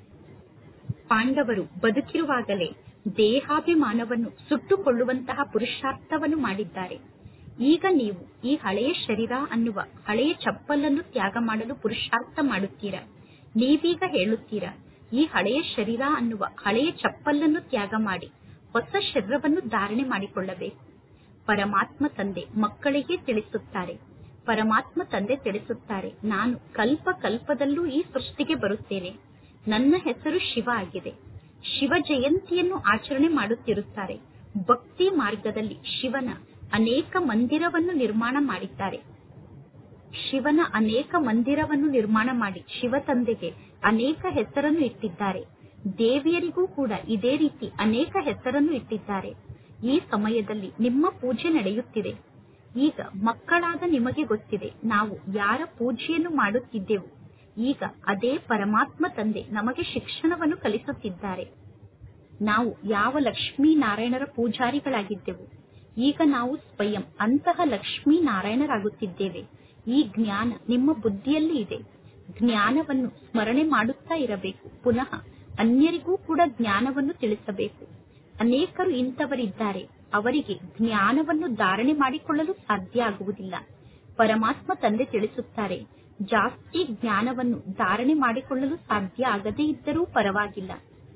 ಪಾಂಡವರು ಬದುಕಿರುವಾಗಲೇ ದೇಹಾಭಿಮಾನವನ್ನು ಸುಟ್ಟುಕೊಳ್ಳುವಂತಹ ಪುರುಷಾರ್ಥವನ್ನು ಮಾಡಿದ್ದಾರೆ ಈಗ ನೀವು ಈ ಹಳೆಯ ಶರೀರ ಅನ್ನುವ ಹಳೆಯ ಚಪ್ಪಲನ್ನು ತ್ಯಾಗ ಮಾಡಲು ಪುರುಷಾರ್ಥ ಮಾಡುತ್ತೀರಾ ನೀವೀಗ ಹೇಳುತ್ತೀರಾ ಈ ಹಳೆಯ ಶರೀರ ಅನ್ನುವ ಹಳೆಯ ಚಪ್ಪಲನ್ನು ತ್ಯಾಗ ಮಾಡಿ ಹೊಸ ಶರೀರವನ್ನು ಧಾರಣೆ ಮಾಡಿಕೊಳ್ಳಬೇಕು ಪರಮಾತ್ಮ ತಂದೆ ಮಕ್ಕಳಿಗೆ ತಿಳಿಸುತ್ತಾರೆ ಪರಮಾತ್ಮ ತಂದೆ ತಿಳಿಸುತ್ತಾರೆ ನಾನು ಕಲ್ಪ ಕಲ್ಪದಲ್ಲೂ ಈ ಸೃಷ್ಟಿಗೆ ಬರುತ್ತೇನೆ ನನ್ನ ಹೆಸರು ಶಿವ ಆಗಿದೆ ಶಿವ ಜಯಂತಿಯನ್ನು ಆಚರಣೆ ಮಾಡುತ್ತಿರುತ್ತಾರೆ ಭಕ್ತಿ ಮಾರ್ಗದಲ್ಲಿ ಶಿವನ ಅನೇಕ ಮಂದಿರವನ್ನು ನಿರ್ಮಾಣ ಮಾಡಿದ್ದಾರೆ ಶಿವನ ಅನೇಕ ಮಂದಿರವನ್ನು ನಿರ್ಮಾಣ ಮಾಡಿ ಶಿವ ತಂದೆಗೆ ಅನೇಕ ಹೆಸರನ್ನು ಇಟ್ಟಿದ್ದಾರೆ ದೇವಿಯರಿಗೂ ಕೂಡ ಇದೇ ರೀತಿ ಅನೇಕ ಹೆಸರನ್ನು ಇಟ್ಟಿದ್ದಾರೆ ಈ ಸಮಯದಲ್ಲಿ ನಿಮ್ಮ ಪೂಜೆ ನಡೆಯುತ್ತಿದೆ ಈಗ ಮಕ್ಕಳಾದ ನಿಮಗೆ ಗೊತ್ತಿದೆ ನಾವು ಯಾರ ಪೂಜೆಯನ್ನು ಮಾಡುತ್ತಿದ್ದೆವು ಈಗ ಅದೇ ಪರಮಾತ್ಮ ತಂದೆ ನಮಗೆ ಶಿಕ್ಷಣವನ್ನು ಕಲಿಸುತ್ತಿದ್ದಾರೆ ನಾವು ಯಾವ ಲಕ್ಷ್ಮೀ ನಾರಾಯಣರ ಪೂಜಾರಿಗಳಾಗಿದ್ದೆವು ಈಗ ನಾವು ಸ್ವಯಂ ಅಂತಹ ಲಕ್ಷ್ಮೀ ನಾರಾಯಣರಾಗುತ್ತಿದ್ದೇವೆ ಈ ಜ್ಞಾನ ನಿಮ್ಮ ಬುದ್ಧಿಯಲ್ಲಿ ಇದೆ ಜ್ಞಾನವನ್ನು ಸ್ಮರಣೆ ಮಾಡುತ್ತಾ ಇರಬೇಕು ಪುನಃ ಅನ್ಯರಿಗೂ ಕೂಡ ಜ್ಞಾನವನ್ನು ತಿಳಿಸಬೇಕು ಅನೇಕರು ಇಂಥವರಿದ್ದಾರೆ ಅವರಿಗೆ ಜ್ಞಾನವನ್ನು ಧಾರಣೆ ಮಾಡಿಕೊಳ್ಳಲು ಸಾಧ್ಯ ಆಗುವುದಿಲ್ಲ ಪರಮಾತ್ಮ ತಂದೆ ತಿಳಿಸುತ್ತಾರೆ ಜಾಸ್ತಿ ಜ್ಞಾನವನ್ನು ಧಾರಣೆ ಮಾಡಿಕೊಳ್ಳಲು ಸಾಧ್ಯ ಆಗದೇ ಇದ್ದರೂ ಪರವಾಗಿಲ್ಲ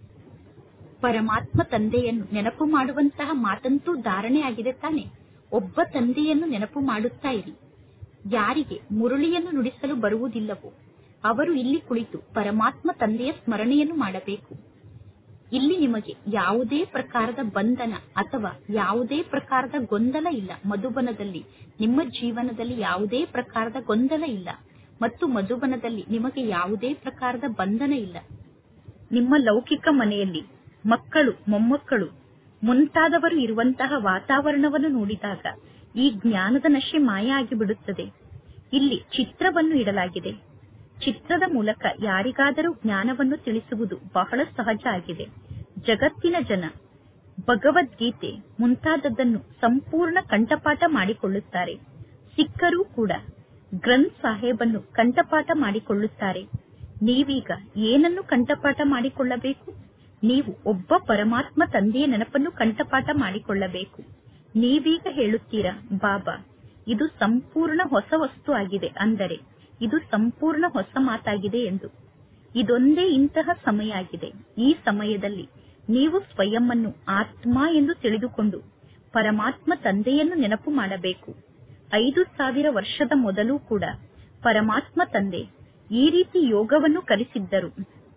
ಪರಮಾತ್ಮ ತಂದೆಯನ್ನು ನೆನಪು ಮಾಡುವಂತಹ ಮಾತಂತೂ ಧಾರಣೆ ಆಗಿದೆ ತಾನೆ ಒಬ್ಬ ತಂದೆಯನ್ನು ನೆನಪು ಮಾಡುತ್ತಾ ಇರಿ ಯಾರಿಗೆ ಮುರುಳಿಯನ್ನು ನುಡಿಸಲು ಬರುವುದಿಲ್ಲವೋ ಅವರು ಇಲ್ಲಿ ಕುಳಿತು ಪರಮಾತ್ಮ ತಂದೆಯ ಸ್ಮರಣೆಯನ್ನು ಮಾಡಬೇಕು ಇಲ್ಲಿ ನಿಮಗೆ ಯಾವುದೇ ಪ್ರಕಾರದ ಬಂಧನ ಅಥವಾ ಯಾವುದೇ ಪ್ರಕಾರದ ಗೊಂದಲ ಇಲ್ಲ ಮಧುಬನದಲ್ಲಿ ನಿಮ್ಮ ಜೀವನದಲ್ಲಿ ಯಾವುದೇ ಪ್ರಕಾರದ ಗೊಂದಲ ಇಲ್ಲ ಮತ್ತು ಮಧುಬನದಲ್ಲಿ ನಿಮಗೆ ಯಾವುದೇ ಪ್ರಕಾರದ ಬಂಧನ ಇಲ್ಲ ನಿಮ್ಮ ಲೌಕಿಕ ಮನೆಯಲ್ಲಿ ಮಕ್ಕಳು ಮೊಮ್ಮಕ್ಕಳು ಮುಂತಾದವರು ಇರುವಂತಹ ವಾತಾವರಣವನ್ನು ನೋಡಿದಾಗ ಈ ಜ್ಞಾನದ ನಶೆ ಮಾಯ ಆಗಿಬಿಡುತ್ತದೆ ಇಲ್ಲಿ ಚಿತ್ರವನ್ನು ಇಡಲಾಗಿದೆ ಚಿತ್ರದ ಮೂಲಕ ಯಾರಿಗಾದರೂ ಜ್ಞಾನವನ್ನು ತಿಳಿಸುವುದು ಬಹಳ ಸಹಜ ಆಗಿದೆ ಜಗತ್ತಿನ ಜನ ಭಗವದ್ಗೀತೆ ಮುಂತಾದದ್ದನ್ನು ಸಂಪೂರ್ಣ ಕಂಠಪಾಠ ಮಾಡಿಕೊಳ್ಳುತ್ತಾರೆ ಸಿಕ್ಕರೂ ಕೂಡ ಗ್ರಂಥ್ ಸಾಹೇಬನ್ನು ಕಂಠಪಾಠ ಮಾಡಿಕೊಳ್ಳುತ್ತಾರೆ ನೀವೀಗ ಏನನ್ನು ಕಂಠಪಾಠ ಮಾಡಿಕೊಳ್ಳಬೇಕು ನೀವು ಒಬ್ಬ ಪರಮಾತ್ಮ ತಂದೆಯ ನೆನಪನ್ನು ಕಂಠಪಾಠ ಮಾಡಿಕೊಳ್ಳಬೇಕು ನೀವೀಗ ಹೇಳುತ್ತೀರಾ ಬಾಬಾ ಇದು ಸಂಪೂರ್ಣ ಹೊಸ ವಸ್ತು ಆಗಿದೆ ಅಂದರೆ ಇದು ಸಂಪೂರ್ಣ ಹೊಸ ಮಾತಾಗಿದೆ ಎಂದು ಇದೊಂದೇ ಇಂತಹ ಸಮಯ ಆಗಿದೆ ಈ ಸಮಯದಲ್ಲಿ ನೀವು ಸ್ವಯಂ ಅನ್ನು ಆತ್ಮ ಎಂದು ತಿಳಿದುಕೊಂಡು ಪರಮಾತ್ಮ ತಂದೆಯನ್ನು ನೆನಪು ಮಾಡಬೇಕು ಐದು ಸಾವಿರ ವರ್ಷದ ಮೊದಲು ಕೂಡ ಪರಮಾತ್ಮ ತಂದೆ ಈ ರೀತಿ ಯೋಗವನ್ನು ಕಲಿಸಿದ್ದರು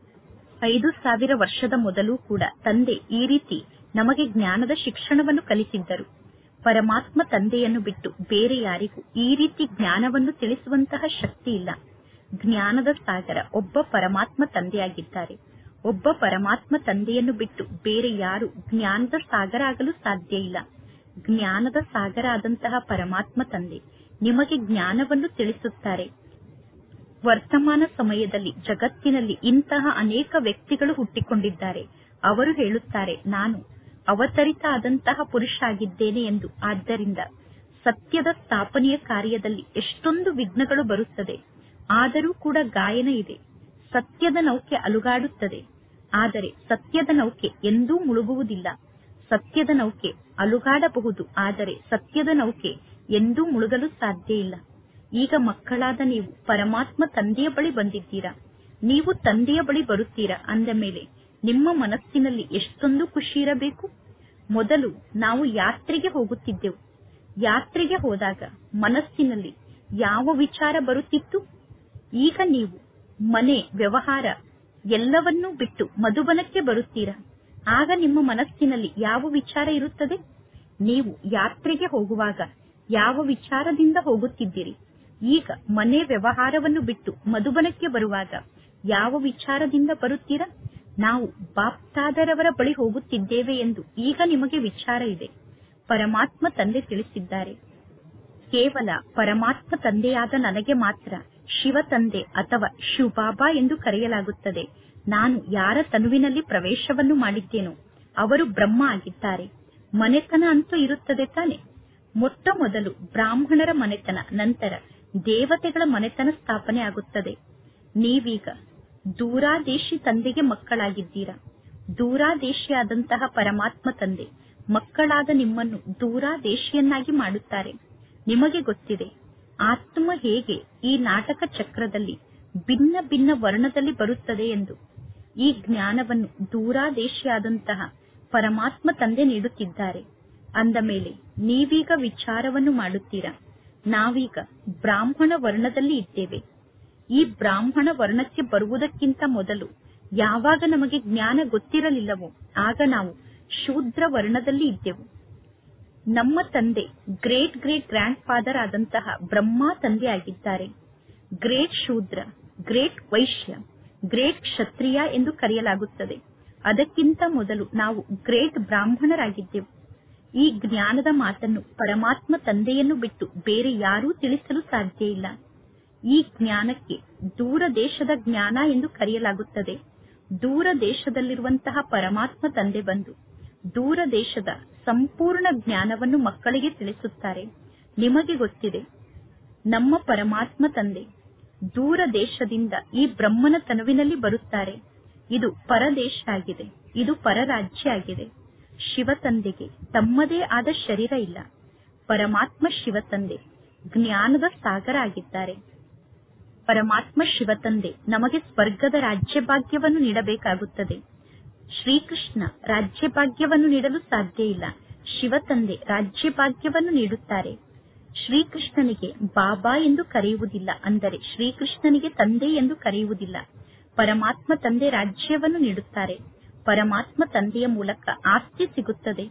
ಐದು ಸಾವಿರ ವರ್ಷದ ಮೊದಲು ಕೂಡ ತಂದೆ ಈ ರೀತಿ ನಮಗೆ ಜ್ಞಾನದ ಶಿಕ್ಷಣವನ್ನು ಕಲಿಸಿದ್ದರು ಪರಮಾತ್ಮ ತಂದೆಯನ್ನು ಬಿಟ್ಟು ಬೇರೆ ಯಾರಿಗೂ ಈ ರೀತಿ ಜ್ಞಾನವನ್ನು ತಿಳಿಸುವಂತಹ ಶಕ್ತಿ ಇಲ್ಲ ಜ್ಞಾನದ ಸಾಗರ ಒಬ್ಬ ಪರಮಾತ್ಮ ತಂದೆಯಾಗಿದ್ದಾರೆ ಒಬ್ಬ ಪರಮಾತ್ಮ ತಂದೆಯನ್ನು ಬಿಟ್ಟು ಬೇರೆ ಯಾರು ಜ್ಞಾನದ ಸಾಗರ ಆಗಲು ಸಾಧ್ಯ ಇಲ್ಲ ಜ್ಞಾನದ ಸಾಗರ ಆದಂತಹ ಪರಮಾತ್ಮ ತಂದೆ ನಿಮಗೆ ಜ್ಞಾನವನ್ನು ತಿಳಿಸುತ್ತಾರೆ ವರ್ತಮಾನ ಸಮಯದಲ್ಲಿ ಜಗತ್ತಿನಲ್ಲಿ ಇಂತಹ ಅನೇಕ ವ್ಯಕ್ತಿಗಳು ಹುಟ್ಟಿಕೊಂಡಿದ್ದಾರೆ ಅವರು ಹೇಳುತ್ತಾರೆ ನಾನು ಅವತರಿತ ಆದಂತಹ ಪುರುಷ ಆಗಿದ್ದೇನೆ ಎಂದು ಆದ್ದರಿಂದ ಸತ್ಯದ ಸ್ಥಾಪನೆಯ ಕಾರ್ಯದಲ್ಲಿ ಎಷ್ಟೊಂದು ವಿಘ್ನಗಳು ಬರುತ್ತದೆ ಆದರೂ ಕೂಡ ಗಾಯನ ಇದೆ ಸತ್ಯದ ನೌಕೆ ಅಲುಗಾಡುತ್ತದೆ ಆದರೆ ಸತ್ಯದ ನೌಕೆ ಎಂದೂ ಮುಳುಗುವುದಿಲ್ಲ ಸತ್ಯದ ನೌಕೆ ಅಲುಗಾಡಬಹುದು ಆದರೆ ಸತ್ಯದ ನೌಕೆ ಎಂದೂ ಮುಳುಗಲು ಸಾಧ್ಯ ಇಲ್ಲ ಈಗ ಮಕ್ಕಳಾದ ನೀವು ಪರಮಾತ್ಮ ತಂದೆಯ ಬಳಿ ಬಂದಿದ್ದೀರಾ ನೀವು ತಂದೆಯ ಬಳಿ ಬರುತ್ತೀರಾ ಅಂದ ಮೇಲೆ ನಿಮ್ಮ ಮನಸ್ಸಿನಲ್ಲಿ ಎಷ್ಟೊಂದು ಖುಷಿ ಇರಬೇಕು ಮೊದಲು ನಾವು ಯಾತ್ರೆಗೆ ಹೋಗುತ್ತಿದ್ದೆವು ಯಾತ್ರೆಗೆ ಹೋದಾಗ ಮನಸ್ಸಿನಲ್ಲಿ ಯಾವ ವಿಚಾರ ಬರುತ್ತಿತ್ತು ಈಗ ನೀವು ಮನೆ ವ್ಯವಹಾರ ಎಲ್ಲವನ್ನೂ ಬಿಟ್ಟು ಮಧುಬನಕ್ಕೆ ಬರುತ್ತೀರಾ ಆಗ ನಿಮ್ಮ ಮನಸ್ಸಿನಲ್ಲಿ ಯಾವ ವಿಚಾರ ಇರುತ್ತದೆ ನೀವು ಯಾತ್ರೆಗೆ ಹೋಗುವಾಗ ಯಾವ ವಿಚಾರದಿಂದ ಹೋಗುತ್ತಿದ್ದೀರಿ ಈಗ ಮನೆ ವ್ಯವಹಾರವನ್ನು ಬಿಟ್ಟು ಮಧುಬನಕ್ಕೆ ಬರುವಾಗ ಯಾವ ವಿಚಾರದಿಂದ ಬರುತ್ತೀರಾ ನಾವು ಬಾಪ್ತಾದರವರ ಬಳಿ ಹೋಗುತ್ತಿದ್ದೇವೆ ಎಂದು ಈಗ ನಿಮಗೆ ವಿಚಾರ ಇದೆ ಪರಮಾತ್ಮ ತಂದೆ ತಿಳಿಸಿದ್ದಾರೆ ಕೇವಲ ಪರಮಾತ್ಮ ತಂದೆಯಾದ ನನಗೆ ಮಾತ್ರ ಶಿವ ತಂದೆ ಅಥವಾ ಶಿವಬಾಬಾ ಎಂದು ಕರೆಯಲಾಗುತ್ತದೆ ನಾನು ಯಾರ ತನುವಿನಲ್ಲಿ ಪ್ರವೇಶವನ್ನು ಮಾಡಿದ್ದೇನೋ ಅವರು ಬ್ರಹ್ಮ ಆಗಿದ್ದಾರೆ ಮನೆತನ ಅಂತೂ ಇರುತ್ತದೆ ತಾನೆ ಮೊಟ್ಟ ಮೊದಲು ಬ್ರಾಹ್ಮಣರ ಮನೆತನ ನಂತರ ದೇವತೆಗಳ ಮನೆತನ ಸ್ಥಾಪನೆ ಆಗುತ್ತದೆ ನೀವೀಗ ದೂರಾದೇಶಿ ತಂದೆಗೆ ಮಕ್ಕಳಾಗಿದ್ದೀರಾ ದೂರಾದೇಶಿಯಾದಂತಹ ಪರಮಾತ್ಮ ತಂದೆ ಮಕ್ಕಳಾದ ನಿಮ್ಮನ್ನು ದೂರಾದೇಶಿಯನ್ನಾಗಿ ಮಾಡುತ್ತಾರೆ ನಿಮಗೆ ಗೊತ್ತಿದೆ ಆತ್ಮ ಹೇಗೆ ಈ ನಾಟಕ ಚಕ್ರದಲ್ಲಿ ಭಿನ್ನ ಭಿನ್ನ ವರ್ಣದಲ್ಲಿ ಬರುತ್ತದೆ ಎಂದು ಈ ಜ್ಞಾನವನ್ನು ದೂರಾದೇಶಿಯಾದಂತಹ ಪರಮಾತ್ಮ ತಂದೆ ನೀಡುತ್ತಿದ್ದಾರೆ ಅಂದ ಮೇಲೆ ನೀವೀಗ ವಿಚಾರವನ್ನು ಮಾಡುತ್ತೀರಾ ನಾವೀಗ ಬ್ರಾಹ್ಮಣ ವರ್ಣದಲ್ಲಿ ಇದ್ದೇವೆ ಈ ಬ್ರಾಹ್ಮಣ ವರ್ಣಕ್ಕೆ ಬರುವುದಕ್ಕಿಂತ ಮೊದಲು ಯಾವಾಗ ನಮಗೆ ಜ್ಞಾನ ಗೊತ್ತಿರಲಿಲ್ಲವೋ ಆಗ ನಾವು ಶೂದ್ರ ವರ್ಣದಲ್ಲಿ ಇದ್ದೆವು ನಮ್ಮ ತಂದೆ ಗ್ರೇಟ್ ಗ್ರೇಟ್ ಗ್ರ್ಯಾಂಡ್ ಫಾದರ್ ಆದಂತಹ ಬ್ರಹ್ಮ ತಂದೆ ಆಗಿದ್ದಾರೆ great Shudra great Vaishya great Kshatriya ಎಂದು ಕರೆಯಲಾಗುತ್ತದೆ ಅದಕ್ಕಿಂತ ಮೊದಲು ನಾವು ಗ್ರೇಟ್ ಬ್ರಾಹ್ಮಣರಾಗಿದ್ದೆವು ಈ ಜ್ಞಾನದ ಮಾತನ್ನು ಪರಮಾತ್ಮ ತಂದೆಯನ್ನು ಬಿಟ್ಟು ಬೇರೆ ಯಾರೂ ತಿಳಿಸಲು ಸಾಧ್ಯ ಇಲ್ಲ ಈ ಜ್ಞಾನಕ್ಕೆ ದೂರ ದೇಶದ ಜ್ಞಾನ ಎಂದು ಕರೆಯಲಾಗುತ್ತದೆ ದೂರ ದೇಶದಲ್ಲಿರುವಂತಹ ಪರಮಾತ್ಮ ತಂದೆ ಬಂದು ದೂರ ದೇಶದ ಸಂಪೂರ್ಣ ಜ್ಞಾನವನ್ನು ಮಕ್ಕಳಿಗೆ ತಿಳಿಸುತ್ತಾರೆ ನಿಮಗೆ ಗೊತ್ತಿದೆ ನಮ್ಮ ಪರಮಾತ್ಮ ತಂದೆ ದೂರ ದೇಶದಿಂದ ಈ ಬ್ರಹ್ಮನ ತನುವಿನಲ್ಲಿ ಬರುತ್ತಾರೆ ಇದು ಪರದೇಶ ಆಗಿದೆ ಇದು ಪರರಾಜ್ಯ ಆಗಿದೆ ಶಿವ ತಂದೆಗೆ ತಮ್ಮದೇ ಆದ ಶರೀರ ಇಲ್ಲ ಪರಮಾತ್ಮ ಶಿವ ತಂದೆ ಜ್ಞಾನದ ಸಾಗರ ಆಗಿದ್ದಾರೆ ಪರಮಾತ್ಮ ಶಿವ ತಂದೆ ನಮಗೆ ಸ್ವರ್ಗದ ರಾಜ್ಯಭಾಗ್ಯವನ್ನು ನೀಡಬೇಕಾಗುತ್ತದೆ ಶ್ರೀಕೃಷ್ಣ ರಾಜ್ಯಭಾಗ್ಯವನ್ನು ನೀಡಲು ಸಾಧ್ಯ ಇಲ್ಲ ಶಿವ ತಂದೆ ರಾಜ್ಯಭಾಗ್ಯವನ್ನು ನೀಡುತ್ತಾರೆ ಶ್ರೀಕೃಷ್ಣನಿಗೆ ಬಾಬಾ ಎಂದು ಕರೆಯುವುದಿಲ್ಲ ಅಂದರೆ ಶ್ರೀಕೃಷ್ಣನಿಗೆ ತಂದೆ ಎಂದು ಕರೆಯುವುದಿಲ್ಲ ಪರಮಾತ್ಮ ತಂದೆ ರಾಜ್ಯವನ್ನು ನೀಡುತ್ತಾರೆ ಪರಮಾತ್ಮ ತಂದೆಯ ಮೂಲಕ ಆಸ್ತಿ ಸಿಗುತ್ತದೆ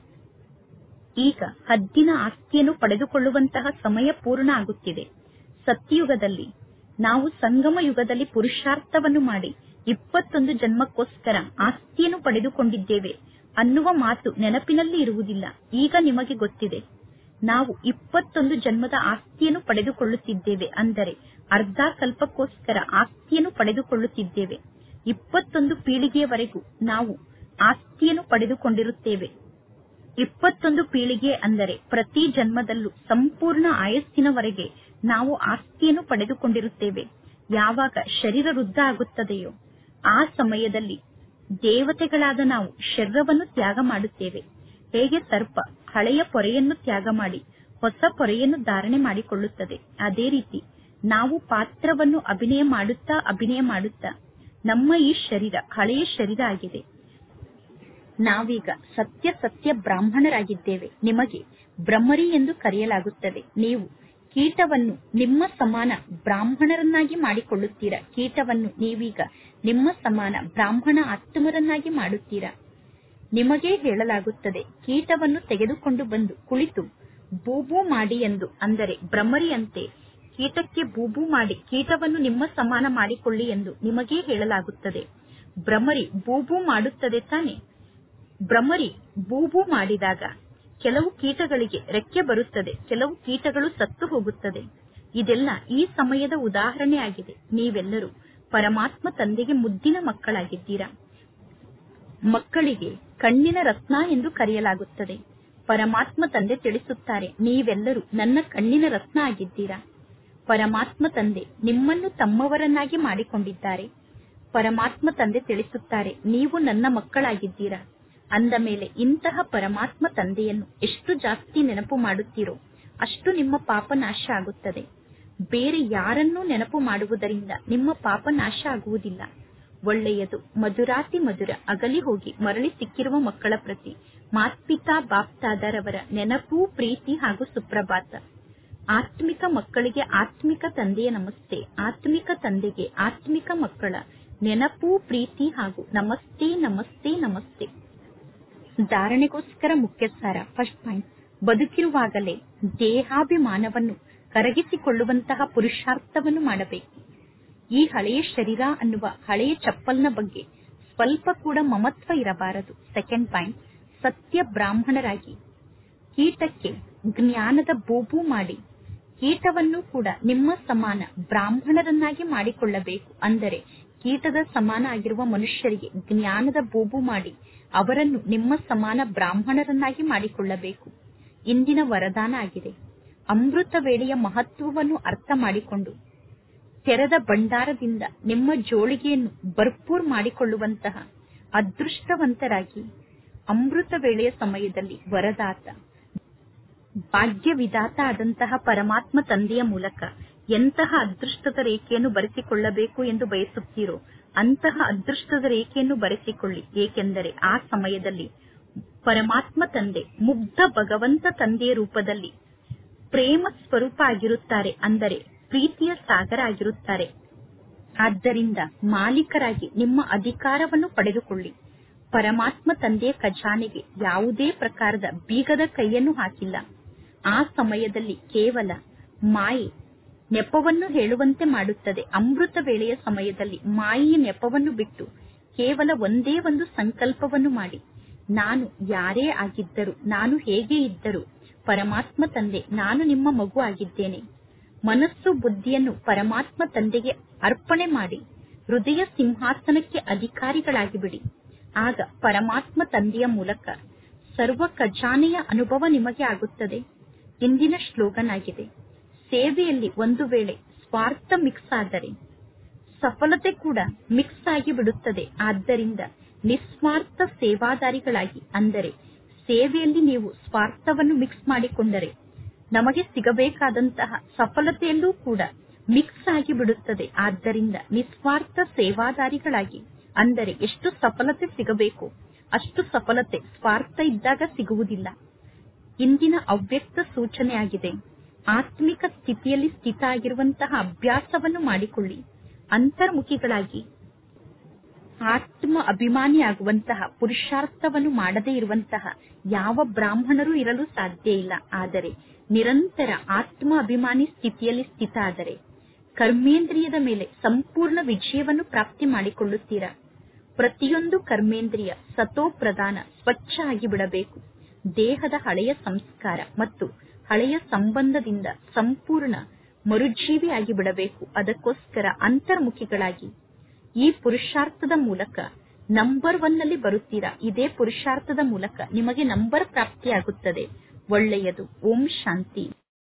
ಈಗ ಹದ್ದಿನ ಆಸ್ತಿಯನ್ನು ಪಡೆದುಕೊಳ್ಳುವಂತಹ ಸಮಯ ಪೂರ್ಣ ಆಗುತ್ತಿದೆ ಸತ್ಯಯುಗದಲ್ಲಿ ನಾವು ಸಂಗಮ ಯುಗದಲ್ಲಿ ಪುರುಷಾರ್ಥವನ್ನು ಮಾಡಿ ಇಪ್ಪತ್ತೊಂದು ಜನ್ಮಕ್ಕೋಸ್ಕರ ಆಸ್ತಿಯನ್ನು ಪಡೆದುಕೊಂಡಿದ್ದೇವೆ ಅನ್ನುವ ಮಾತು ನೆನಪಿನಲ್ಲಿ ಇರುವುದಿಲ್ಲ ಈಗ ನಿಮಗೆ ಗೊತ್ತಿದೆ ನಾವು ಇಪ್ಪತ್ತೊಂದು ಜನ್ಮದ ಆಸ್ತಿಯನ್ನು ಪಡೆದುಕೊಳ್ಳುತ್ತಿದ್ದೇವೆ ಅಂದರೆ ಅರ್ಧ ಕಲ್ಪಕ್ಕೋಸ್ಕರ ಆಸ್ತಿಯನ್ನು ಪಡೆದುಕೊಳ್ಳುತ್ತಿದ್ದೇವೆ ಇಪ್ಪತ್ತೊಂದು ಪೀಳಿಗೆಯವರೆಗೂ ನಾವು ಆಸ್ತಿಯನ್ನು ಪಡೆದುಕೊಂಡಿರುತ್ತೇವೆ ಇಪ್ಪತ್ತೊಂದು ಪೀಳಿಗೆ ಅಂದರೆ ಪ್ರತಿ ಜನ್ಮದಲ್ಲೂ ಸಂಪೂರ್ಣ ಆಯಸ್ಸಿನವರೆಗೆ ನಾವು ಆಸ್ತಿಯನ್ನು ಪಡೆದುಕೊಂಡಿರುತ್ತೇವೆ ಯಾವಾಗ ಶರೀರ ವೃದ್ಧ ಆಗುತ್ತದೆಯೋ ಆ ಸಮಯದಲ್ಲಿ ದೇವತೆಗಳಾದ ನಾವು ಶರೀರವನ್ನು ತ್ಯಾಗ ಮಾಡುತ್ತೇವೆ ಹೇಗೆ ಸರ್ಪ ಹಳೆಯ ಪೊರೆಯನ್ನು ತ್ಯಾಗ ಮಾಡಿ ಹೊಸ ಪೊರೆಯನ್ನು ಧಾರಣೆ ಮಾಡಿಕೊಳ್ಳುತ್ತದೆ ಅದೇ ರೀತಿ ನಾವು ಪಾತ್ರವನ್ನು ಅಭಿನಯ ಮಾಡುತ್ತಾ ಅಭಿನಯ ಮಾಡುತ್ತಾ ನಮ್ಮ ಈ ಶರೀರ ಹಳೆಯ ಶರೀರ ಆಗಿದೆ ನಾವೀಗ ಸತ್ಯ ಸತ್ಯ ಬ್ರಾಹ್ಮಣರಾಗಿದ್ದೇವೆ ನಿಮಗೆ ಬ್ರಹ್ಮರಿ ಎಂದು ಕರೆಯಲಾಗುತ್ತದೆ ನೀವು ಕೀಟವನ್ನು ನಿಮ್ಮ ಸಮಾನ ಬ್ರಾಹ್ಮಣರನ್ನಾಗಿ ಮಾಡಿಕೊಳ್ಳುತ್ತೀರಾ ಕೀಟವನ್ನು ನೀವೀಗ ನಿಮ್ಮ ಸಮಾನ ಬ್ರಾಹ್ಮಣ ಆತ್ಮರನ್ನಾಗಿ ಮಾಡುತ್ತೀರಾ ನಿಮಗೇ ಹೇಳಲಾಗುತ್ತದೆ ಕೀಟವನ್ನು ತೆಗೆದುಕೊಂಡು ಬಂದು ಕುಳಿತು ಬೂಬೂ ಮಾಡಿ ಎಂದು ಅಂದರೆ ಭ್ರಮರಿಯಂತೆ ಕೀಟಕ್ಕೆ ಬೂಬೂ ಮಾಡಿ ಕೀಟವನ್ನು ನಿಮ್ಮ ಸಮಾನ ಮಾಡಿಕೊಳ್ಳಿ ಎಂದು ನಿಮಗೇ ಹೇಳಲಾಗುತ್ತದೆ ಭ್ರಮರಿ ಬೂಬೂ ಮಾಡುತ್ತದೆ ತಾನೆ ಭ್ರಮರಿ ಬೂಬೂ ಮಾಡಿದಾಗ ಕೆಲವು ಕೀಟಗಳಿಗೆ ರೆಕ್ಕೆ ಬರುತ್ತದೆ ಕೆಲವು ಕೀಟಗಳು ಸತ್ತು ಹೋಗುತ್ತದೆ ಇದೆಲ್ಲ ಈ ಸಮಯದ ಉದಾಹರಣೆ ಆಗಿದೆ ನೀವೆಲ್ಲರೂ ಪರಮಾತ್ಮ ತಂದೆಗೆ ಮುದ್ದಿನ ಮಕ್ಕಳಾಗಿದ್ದೀರಾ ಮಕ್ಕಳಿಗೆ ಕಣ್ಣಿನ ರತ್ನ ಎಂದು ಕರೆಯಲಾಗುತ್ತದೆ ಪರಮಾತ್ಮ ತಂದೆ ತಿಳಿಸುತ್ತಾರೆ ನೀವೆಲ್ಲರೂ ನನ್ನ ಕಣ್ಣಿನ ರತ್ನ ಆಗಿದ್ದೀರಾ ಪರಮಾತ್ಮ ತಂದೆ ನಿಮ್ಮನ್ನು ತಮ್ಮವರನ್ನಾಗಿ ಮಾಡಿಕೊಂಡಿದ್ದಾರೆ ಪರಮಾತ್ಮ ತಂದೆ ತಿಳಿಸುತ್ತಾರೆ ನೀವು ನನ್ನ ಮಕ್ಕಳಾಗಿದ್ದೀರಾ ಅಂದ ಮೇಲೆ ಇಂತಹ ಪರಮಾತ್ಮ ತಂದೆಯನ್ನು ಎಷ್ಟು ಜಾಸ್ತಿ ನೆನಪು ಮಾಡುತ್ತೀರೋ ಅಷ್ಟು ನಿಮ್ಮ ಪಾಪ ನಾಶ ಆಗುತ್ತದೆ ಬೇರೆ ಯಾರನ್ನೂ ನೆನಪು ಮಾಡುವುದರಿಂದ ನಿಮ್ಮ ಪಾಪ ನಾಶ ಆಗುವುದಿಲ್ಲ ಒಳ್ಳೆಯದು ಮಧುರಾತಿ ಮಧುರ ಅಗಲಿ ಹೋಗಿ ಮರಳಿ ಸಿಕ್ಕಿರುವ ಮಕ್ಕಳ ಪ್ರತಿ ಮಾತ್ಪಿತಾ ಬಾಪ್ತಾದರವರ ನೆನಪು ಪ್ರೀತಿ ಹಾಗೂ ಸುಪ್ರಭಾತ ಆತ್ಮಿಕ ಮಕ್ಕಳಿಗೆ ಆತ್ಮಿಕ ತಂದೆಯ ನಮಸ್ತೆ ಆತ್ಮಿಕ ತಂದೆಗೆ ಆತ್ಮಿಕ ಮಕ್ಕಳ ನೆನಪು ಪ್ರೀತಿ ಹಾಗೂ ನಮಸ್ತೆ ನಮಸ್ತೆ ನಮಸ್ತೆ ಧಾರಣೆಗೋಸ್ಕರ ಮುಖ್ಯ ಸಾರ ಫಸ್ಟ್ ಪಾಯಿಂಟ್ ಬದುಕಿರುವಾಗಲೇ ದೇಹಾಭಿಮಾನವನ್ನು ಕರಗಿಸಿಕೊಳ್ಳುವಂತಹ ಪುರುಷಾರ್ಥವನ್ನು ಮಾಡಬೇಕು ಈ ಹಳೆಯ ಶರೀರ ಅನ್ನುವ ಹಳೆಯ ಚಪ್ಪಲ್ನ ಬಗ್ಗೆ ಸ್ವಲ್ಪ ಕೂಡ ಮಮತ್ವ ಇರಬಾರದು ಸೆಕೆಂಡ್ ಪಾಯಿಂಟ್ ಸತ್ಯ ಬ್ರಾಹ್ಮಣರಾಗಿ ಕೀಟಕ್ಕೆ ಜ್ಞಾನದ ಬೂಬು ಮಾಡಿ ಕೀಟವನ್ನು ಕೂಡ ನಿಮ್ಮ ಸಮಾನ ಬ್ರಾಹ್ಮಣರನ್ನಾಗಿ ಮಾಡಿಕೊಳ್ಳಬೇಕು ಅಂದರೆ ಕೀಟದ ಸಮಾನ ಆಗಿರುವ ಮನುಷ್ಯರಿಗೆ ಜ್ಞಾನದ ಬೂಬು ಮಾಡಿ ಅವರನ್ನು ನಿಮ್ಮ ಸಮಾನ ಬ್ರಾಹ್ಮಣರನ್ನಾಗಿ ಮಾಡಿಕೊಳ್ಳಬೇಕು ಇಂದಿನ ವರದಾನ ಆಗಿದೆ ಅಮೃತ ವೇಳೆಯ ಮಹತ್ವವನ್ನು ಅರ್ಥ ಮಾಡಿಕೊಂಡು ತೆರೆದ ಭಂಡಾರದಿಂದ ನಿಮ್ಮ ಜೋಳಿಗೆಯನ್ನು ಭರ್ಪೂರ್ ಮಾಡಿಕೊಳ್ಳುವಂತಹ ಅದೃಷ್ಟವಂತರಾಗಿ ಅಮೃತ ವೇಳೆಯ ಸಮಯದಲ್ಲಿ ವರದಾತ ಭಾಗ್ಯವಿದಾತ ಆದಂತಹ ಪರಮಾತ್ಮ ತಂದೆಯ ಮೂಲಕ ಎಂತಹ ಅದೃಷ್ಟದ ರೇಖೆಯನ್ನು ಬರೆಸಿಕೊಳ್ಳಬೇಕು ಎಂದು ಬಯಸುತ್ತೀರೋ ಅಂತಹ ಅದೃಷ್ಟದ ರೇಖೆಯನ್ನು ಬರೆಸಿಕೊಳ್ಳಿ ಏಕೆಂದರೆ ಆ ಸಮಯದಲ್ಲಿ ಪರಮಾತ್ಮ ತಂದೆ ಮುಗ್ಧ ಭಗವಂತ ತಂದೆಯ ರೂಪದಲ್ಲಿ ಪ್ರೇಮ ಸ್ವರೂಪ ಆಗಿರುತ್ತಾರೆ ಅಂದರೆ ಪ್ರೀತಿಯ ಸಾಗರ ಆಗಿರುತ್ತಾರೆ ಆದ್ದರಿಂದ ಮಾಲೀಕರಾಗಿ ನಿಮ್ಮ ಅಧಿಕಾರವನ್ನು ಪಡೆದುಕೊಳ್ಳಿ ಪರಮಾತ್ಮ ತಂದೆಯ ಖಜಾನೆಗೆ ಯಾವುದೇ ಪ್ರಕಾರದ ಬೀಗದ ಕೈಯನ್ನು ಹಾಕಿಲ್ಲ ಆ ಸಮಯದಲ್ಲಿ ಕೇವಲ ಮಾಯೆ ನೆಪವನ್ನು ಹೇಳುವಂತೆ ಮಾಡುತ್ತದೆ ಅಮೃತ ವೇಳೆಯ ಸಮಯದಲ್ಲಿ ಮಾಯೆಯ ನೆಪವನ್ನು ಬಿಟ್ಟು ಕೇವಲ ಒಂದೇ ಒಂದು ಸಂಕಲ್ಪವನ್ನು ಮಾಡಿ ನಾನು ಯಾರೇ ಆಗಿದ್ದರು ನಾನು ಹೇಗೆ ಇದ್ದರು ಪರಮಾತ್ಮ ತಂದೆ ನಾನು ನಿಮ್ಮ ಮಗು ಆಗಿದ್ದೇನೆ ಮನಸ್ಸು ಬುದ್ಧಿಯನ್ನು ಪರಮಾತ್ಮ ತಂದೆಗೆ ಅರ್ಪಣೆ ಮಾಡಿ ಹೃದಯ ಸಿಂಹಾಸನಕ್ಕೆ ಅಧಿಕಾರಿಗಳಾಗಿ ಬಿಡಿ ಆಗ ಪರಮಾತ್ಮ ತಂದೆಯ ಮೂಲಕ ಸರ್ವ ಖಜಾನೆಯ ಅನುಭವ ನಿಮಗೆ ಆಗುತ್ತದೆ ಇಂದಿನ ಶ್ಲೋಗನ್ ಆಗಿದೆ ಸೇವೆಯಲ್ಲಿ ಒಂದು ವೇಳೆ ಸ್ವಾರ್ಥ ಮಿಕ್ಸ್ ಆದರೆ ಸಫಲತೆ ಕೂಡ ಮಿಕ್ಸ್ ಆಗಿ ಬಿಡುತ್ತದೆ ಆದ್ದರಿಂದ ನಿಸ್ವಾರ್ಥ ಸೇವಾದಾರಿಗಳಾಗಿ ಅಂದರೆ ಸೇವೆಯಲ್ಲಿ ನೀವು ಸ್ವಾರ್ಥವನ್ನು ಮಿಕ್ಸ್ ಮಾಡಿಕೊಂಡರೆ ನಮಗೆ ಸಿಗಬೇಕಾದಂತಹ ಸಫಲತೆಯಲ್ಲೂ ಕೂಡ ಮಿಕ್ಸ್ ಆಗಿ ಬಿಡುತ್ತದೆ ಆದ್ದರಿಂದ ನಿಸ್ವಾರ್ಥ ಸೇವಾದಾರಿಗಳಾಗಿ ಅಂದರೆ ಎಷ್ಟು ಸಫಲತೆ ಸಿಗಬೇಕು ಅಷ್ಟು ಸಫಲತೆ ಸ್ವಾರ್ಥ ಇದ್ದಾಗ ಸಿಗುವುದಿಲ್ಲ ಇಂದಿನ ಅವ್ಯಕ್ತ ಸೂಚನೆಯಾಗಿದೆ ಆತ್ಮಿಕ ಸ್ಥಿತಿಯಲ್ಲಿ ಸ್ಥಿತ ಆಗಿರುವಂತಹ ಅಭ್ಯಾಸವನ್ನು ಮಾಡಿಕೊಳ್ಳಿ ಅಂತರ್ಮುಖಿಗಳಾಗಿ ಆತ್ಮ ಅಭಿಮಾನಿಯಾಗುವಂತಹ ಪುರುಷಾರ್ಥವನ್ನು ಮಾಡದೇ ಇರುವಂತಹ ಯಾವ ಬ್ರಾಹ್ಮಣರು ಇರಲು ಸಾಧ್ಯ ಇಲ್ಲ ಆದರೆ ನಿರಂತರ ಆತ್ಮ ಅಭಿಮಾನಿ ಸ್ಥಿತಿಯಲ್ಲಿ ಸ್ಥಿತ ಆದರೆ ಕರ್ಮೇಂದ್ರಿಯದ ಮೇಲೆ ಸಂಪೂರ್ಣ ವಿಜಯವನ್ನು ಪ್ರಾಪ್ತಿ ಮಾಡಿಕೊಳ್ಳುತ್ತೀರಾ ಪ್ರತಿಯೊಂದು ಕರ್ಮೇಂದ್ರಿಯ ಸತೋ ಪ್ರಧಾನ ಸ್ವಚ್ಛ ಆಗಿ ಬಿಡಬೇಕು ದೇಹದ ಹಳೆಯ ಸಂಸ್ಕಾರ ಮತ್ತು ಹಳೆಯ ಸಂಬಂಧದಿಂದ ಸಂಪೂರ್ಣ ಮರುಜೀವಿಯಾಗಿ ಬಿಡಬೇಕು ಅದಕ್ಕೋಸ್ಕರ ಅಂತರ್ಮುಖಿಗಳಾಗಿ ಈ ಪುರುಷಾರ್ಥದ ಮೂಲಕ ನಂಬರ್ ಒನ್ ನಲ್ಲಿ ಬರುತ್ತೀರಾ ಇದೇ ಪುರುಷಾರ್ಥದ ಮೂಲಕ ನಿಮಗೆ ನಂಬರ್ ಪ್ರಾಪ್ತಿಯಾಗುತ್ತದೆ ಒಳ್ಳೆಯದು ಓಂ ಶಾಂತಿ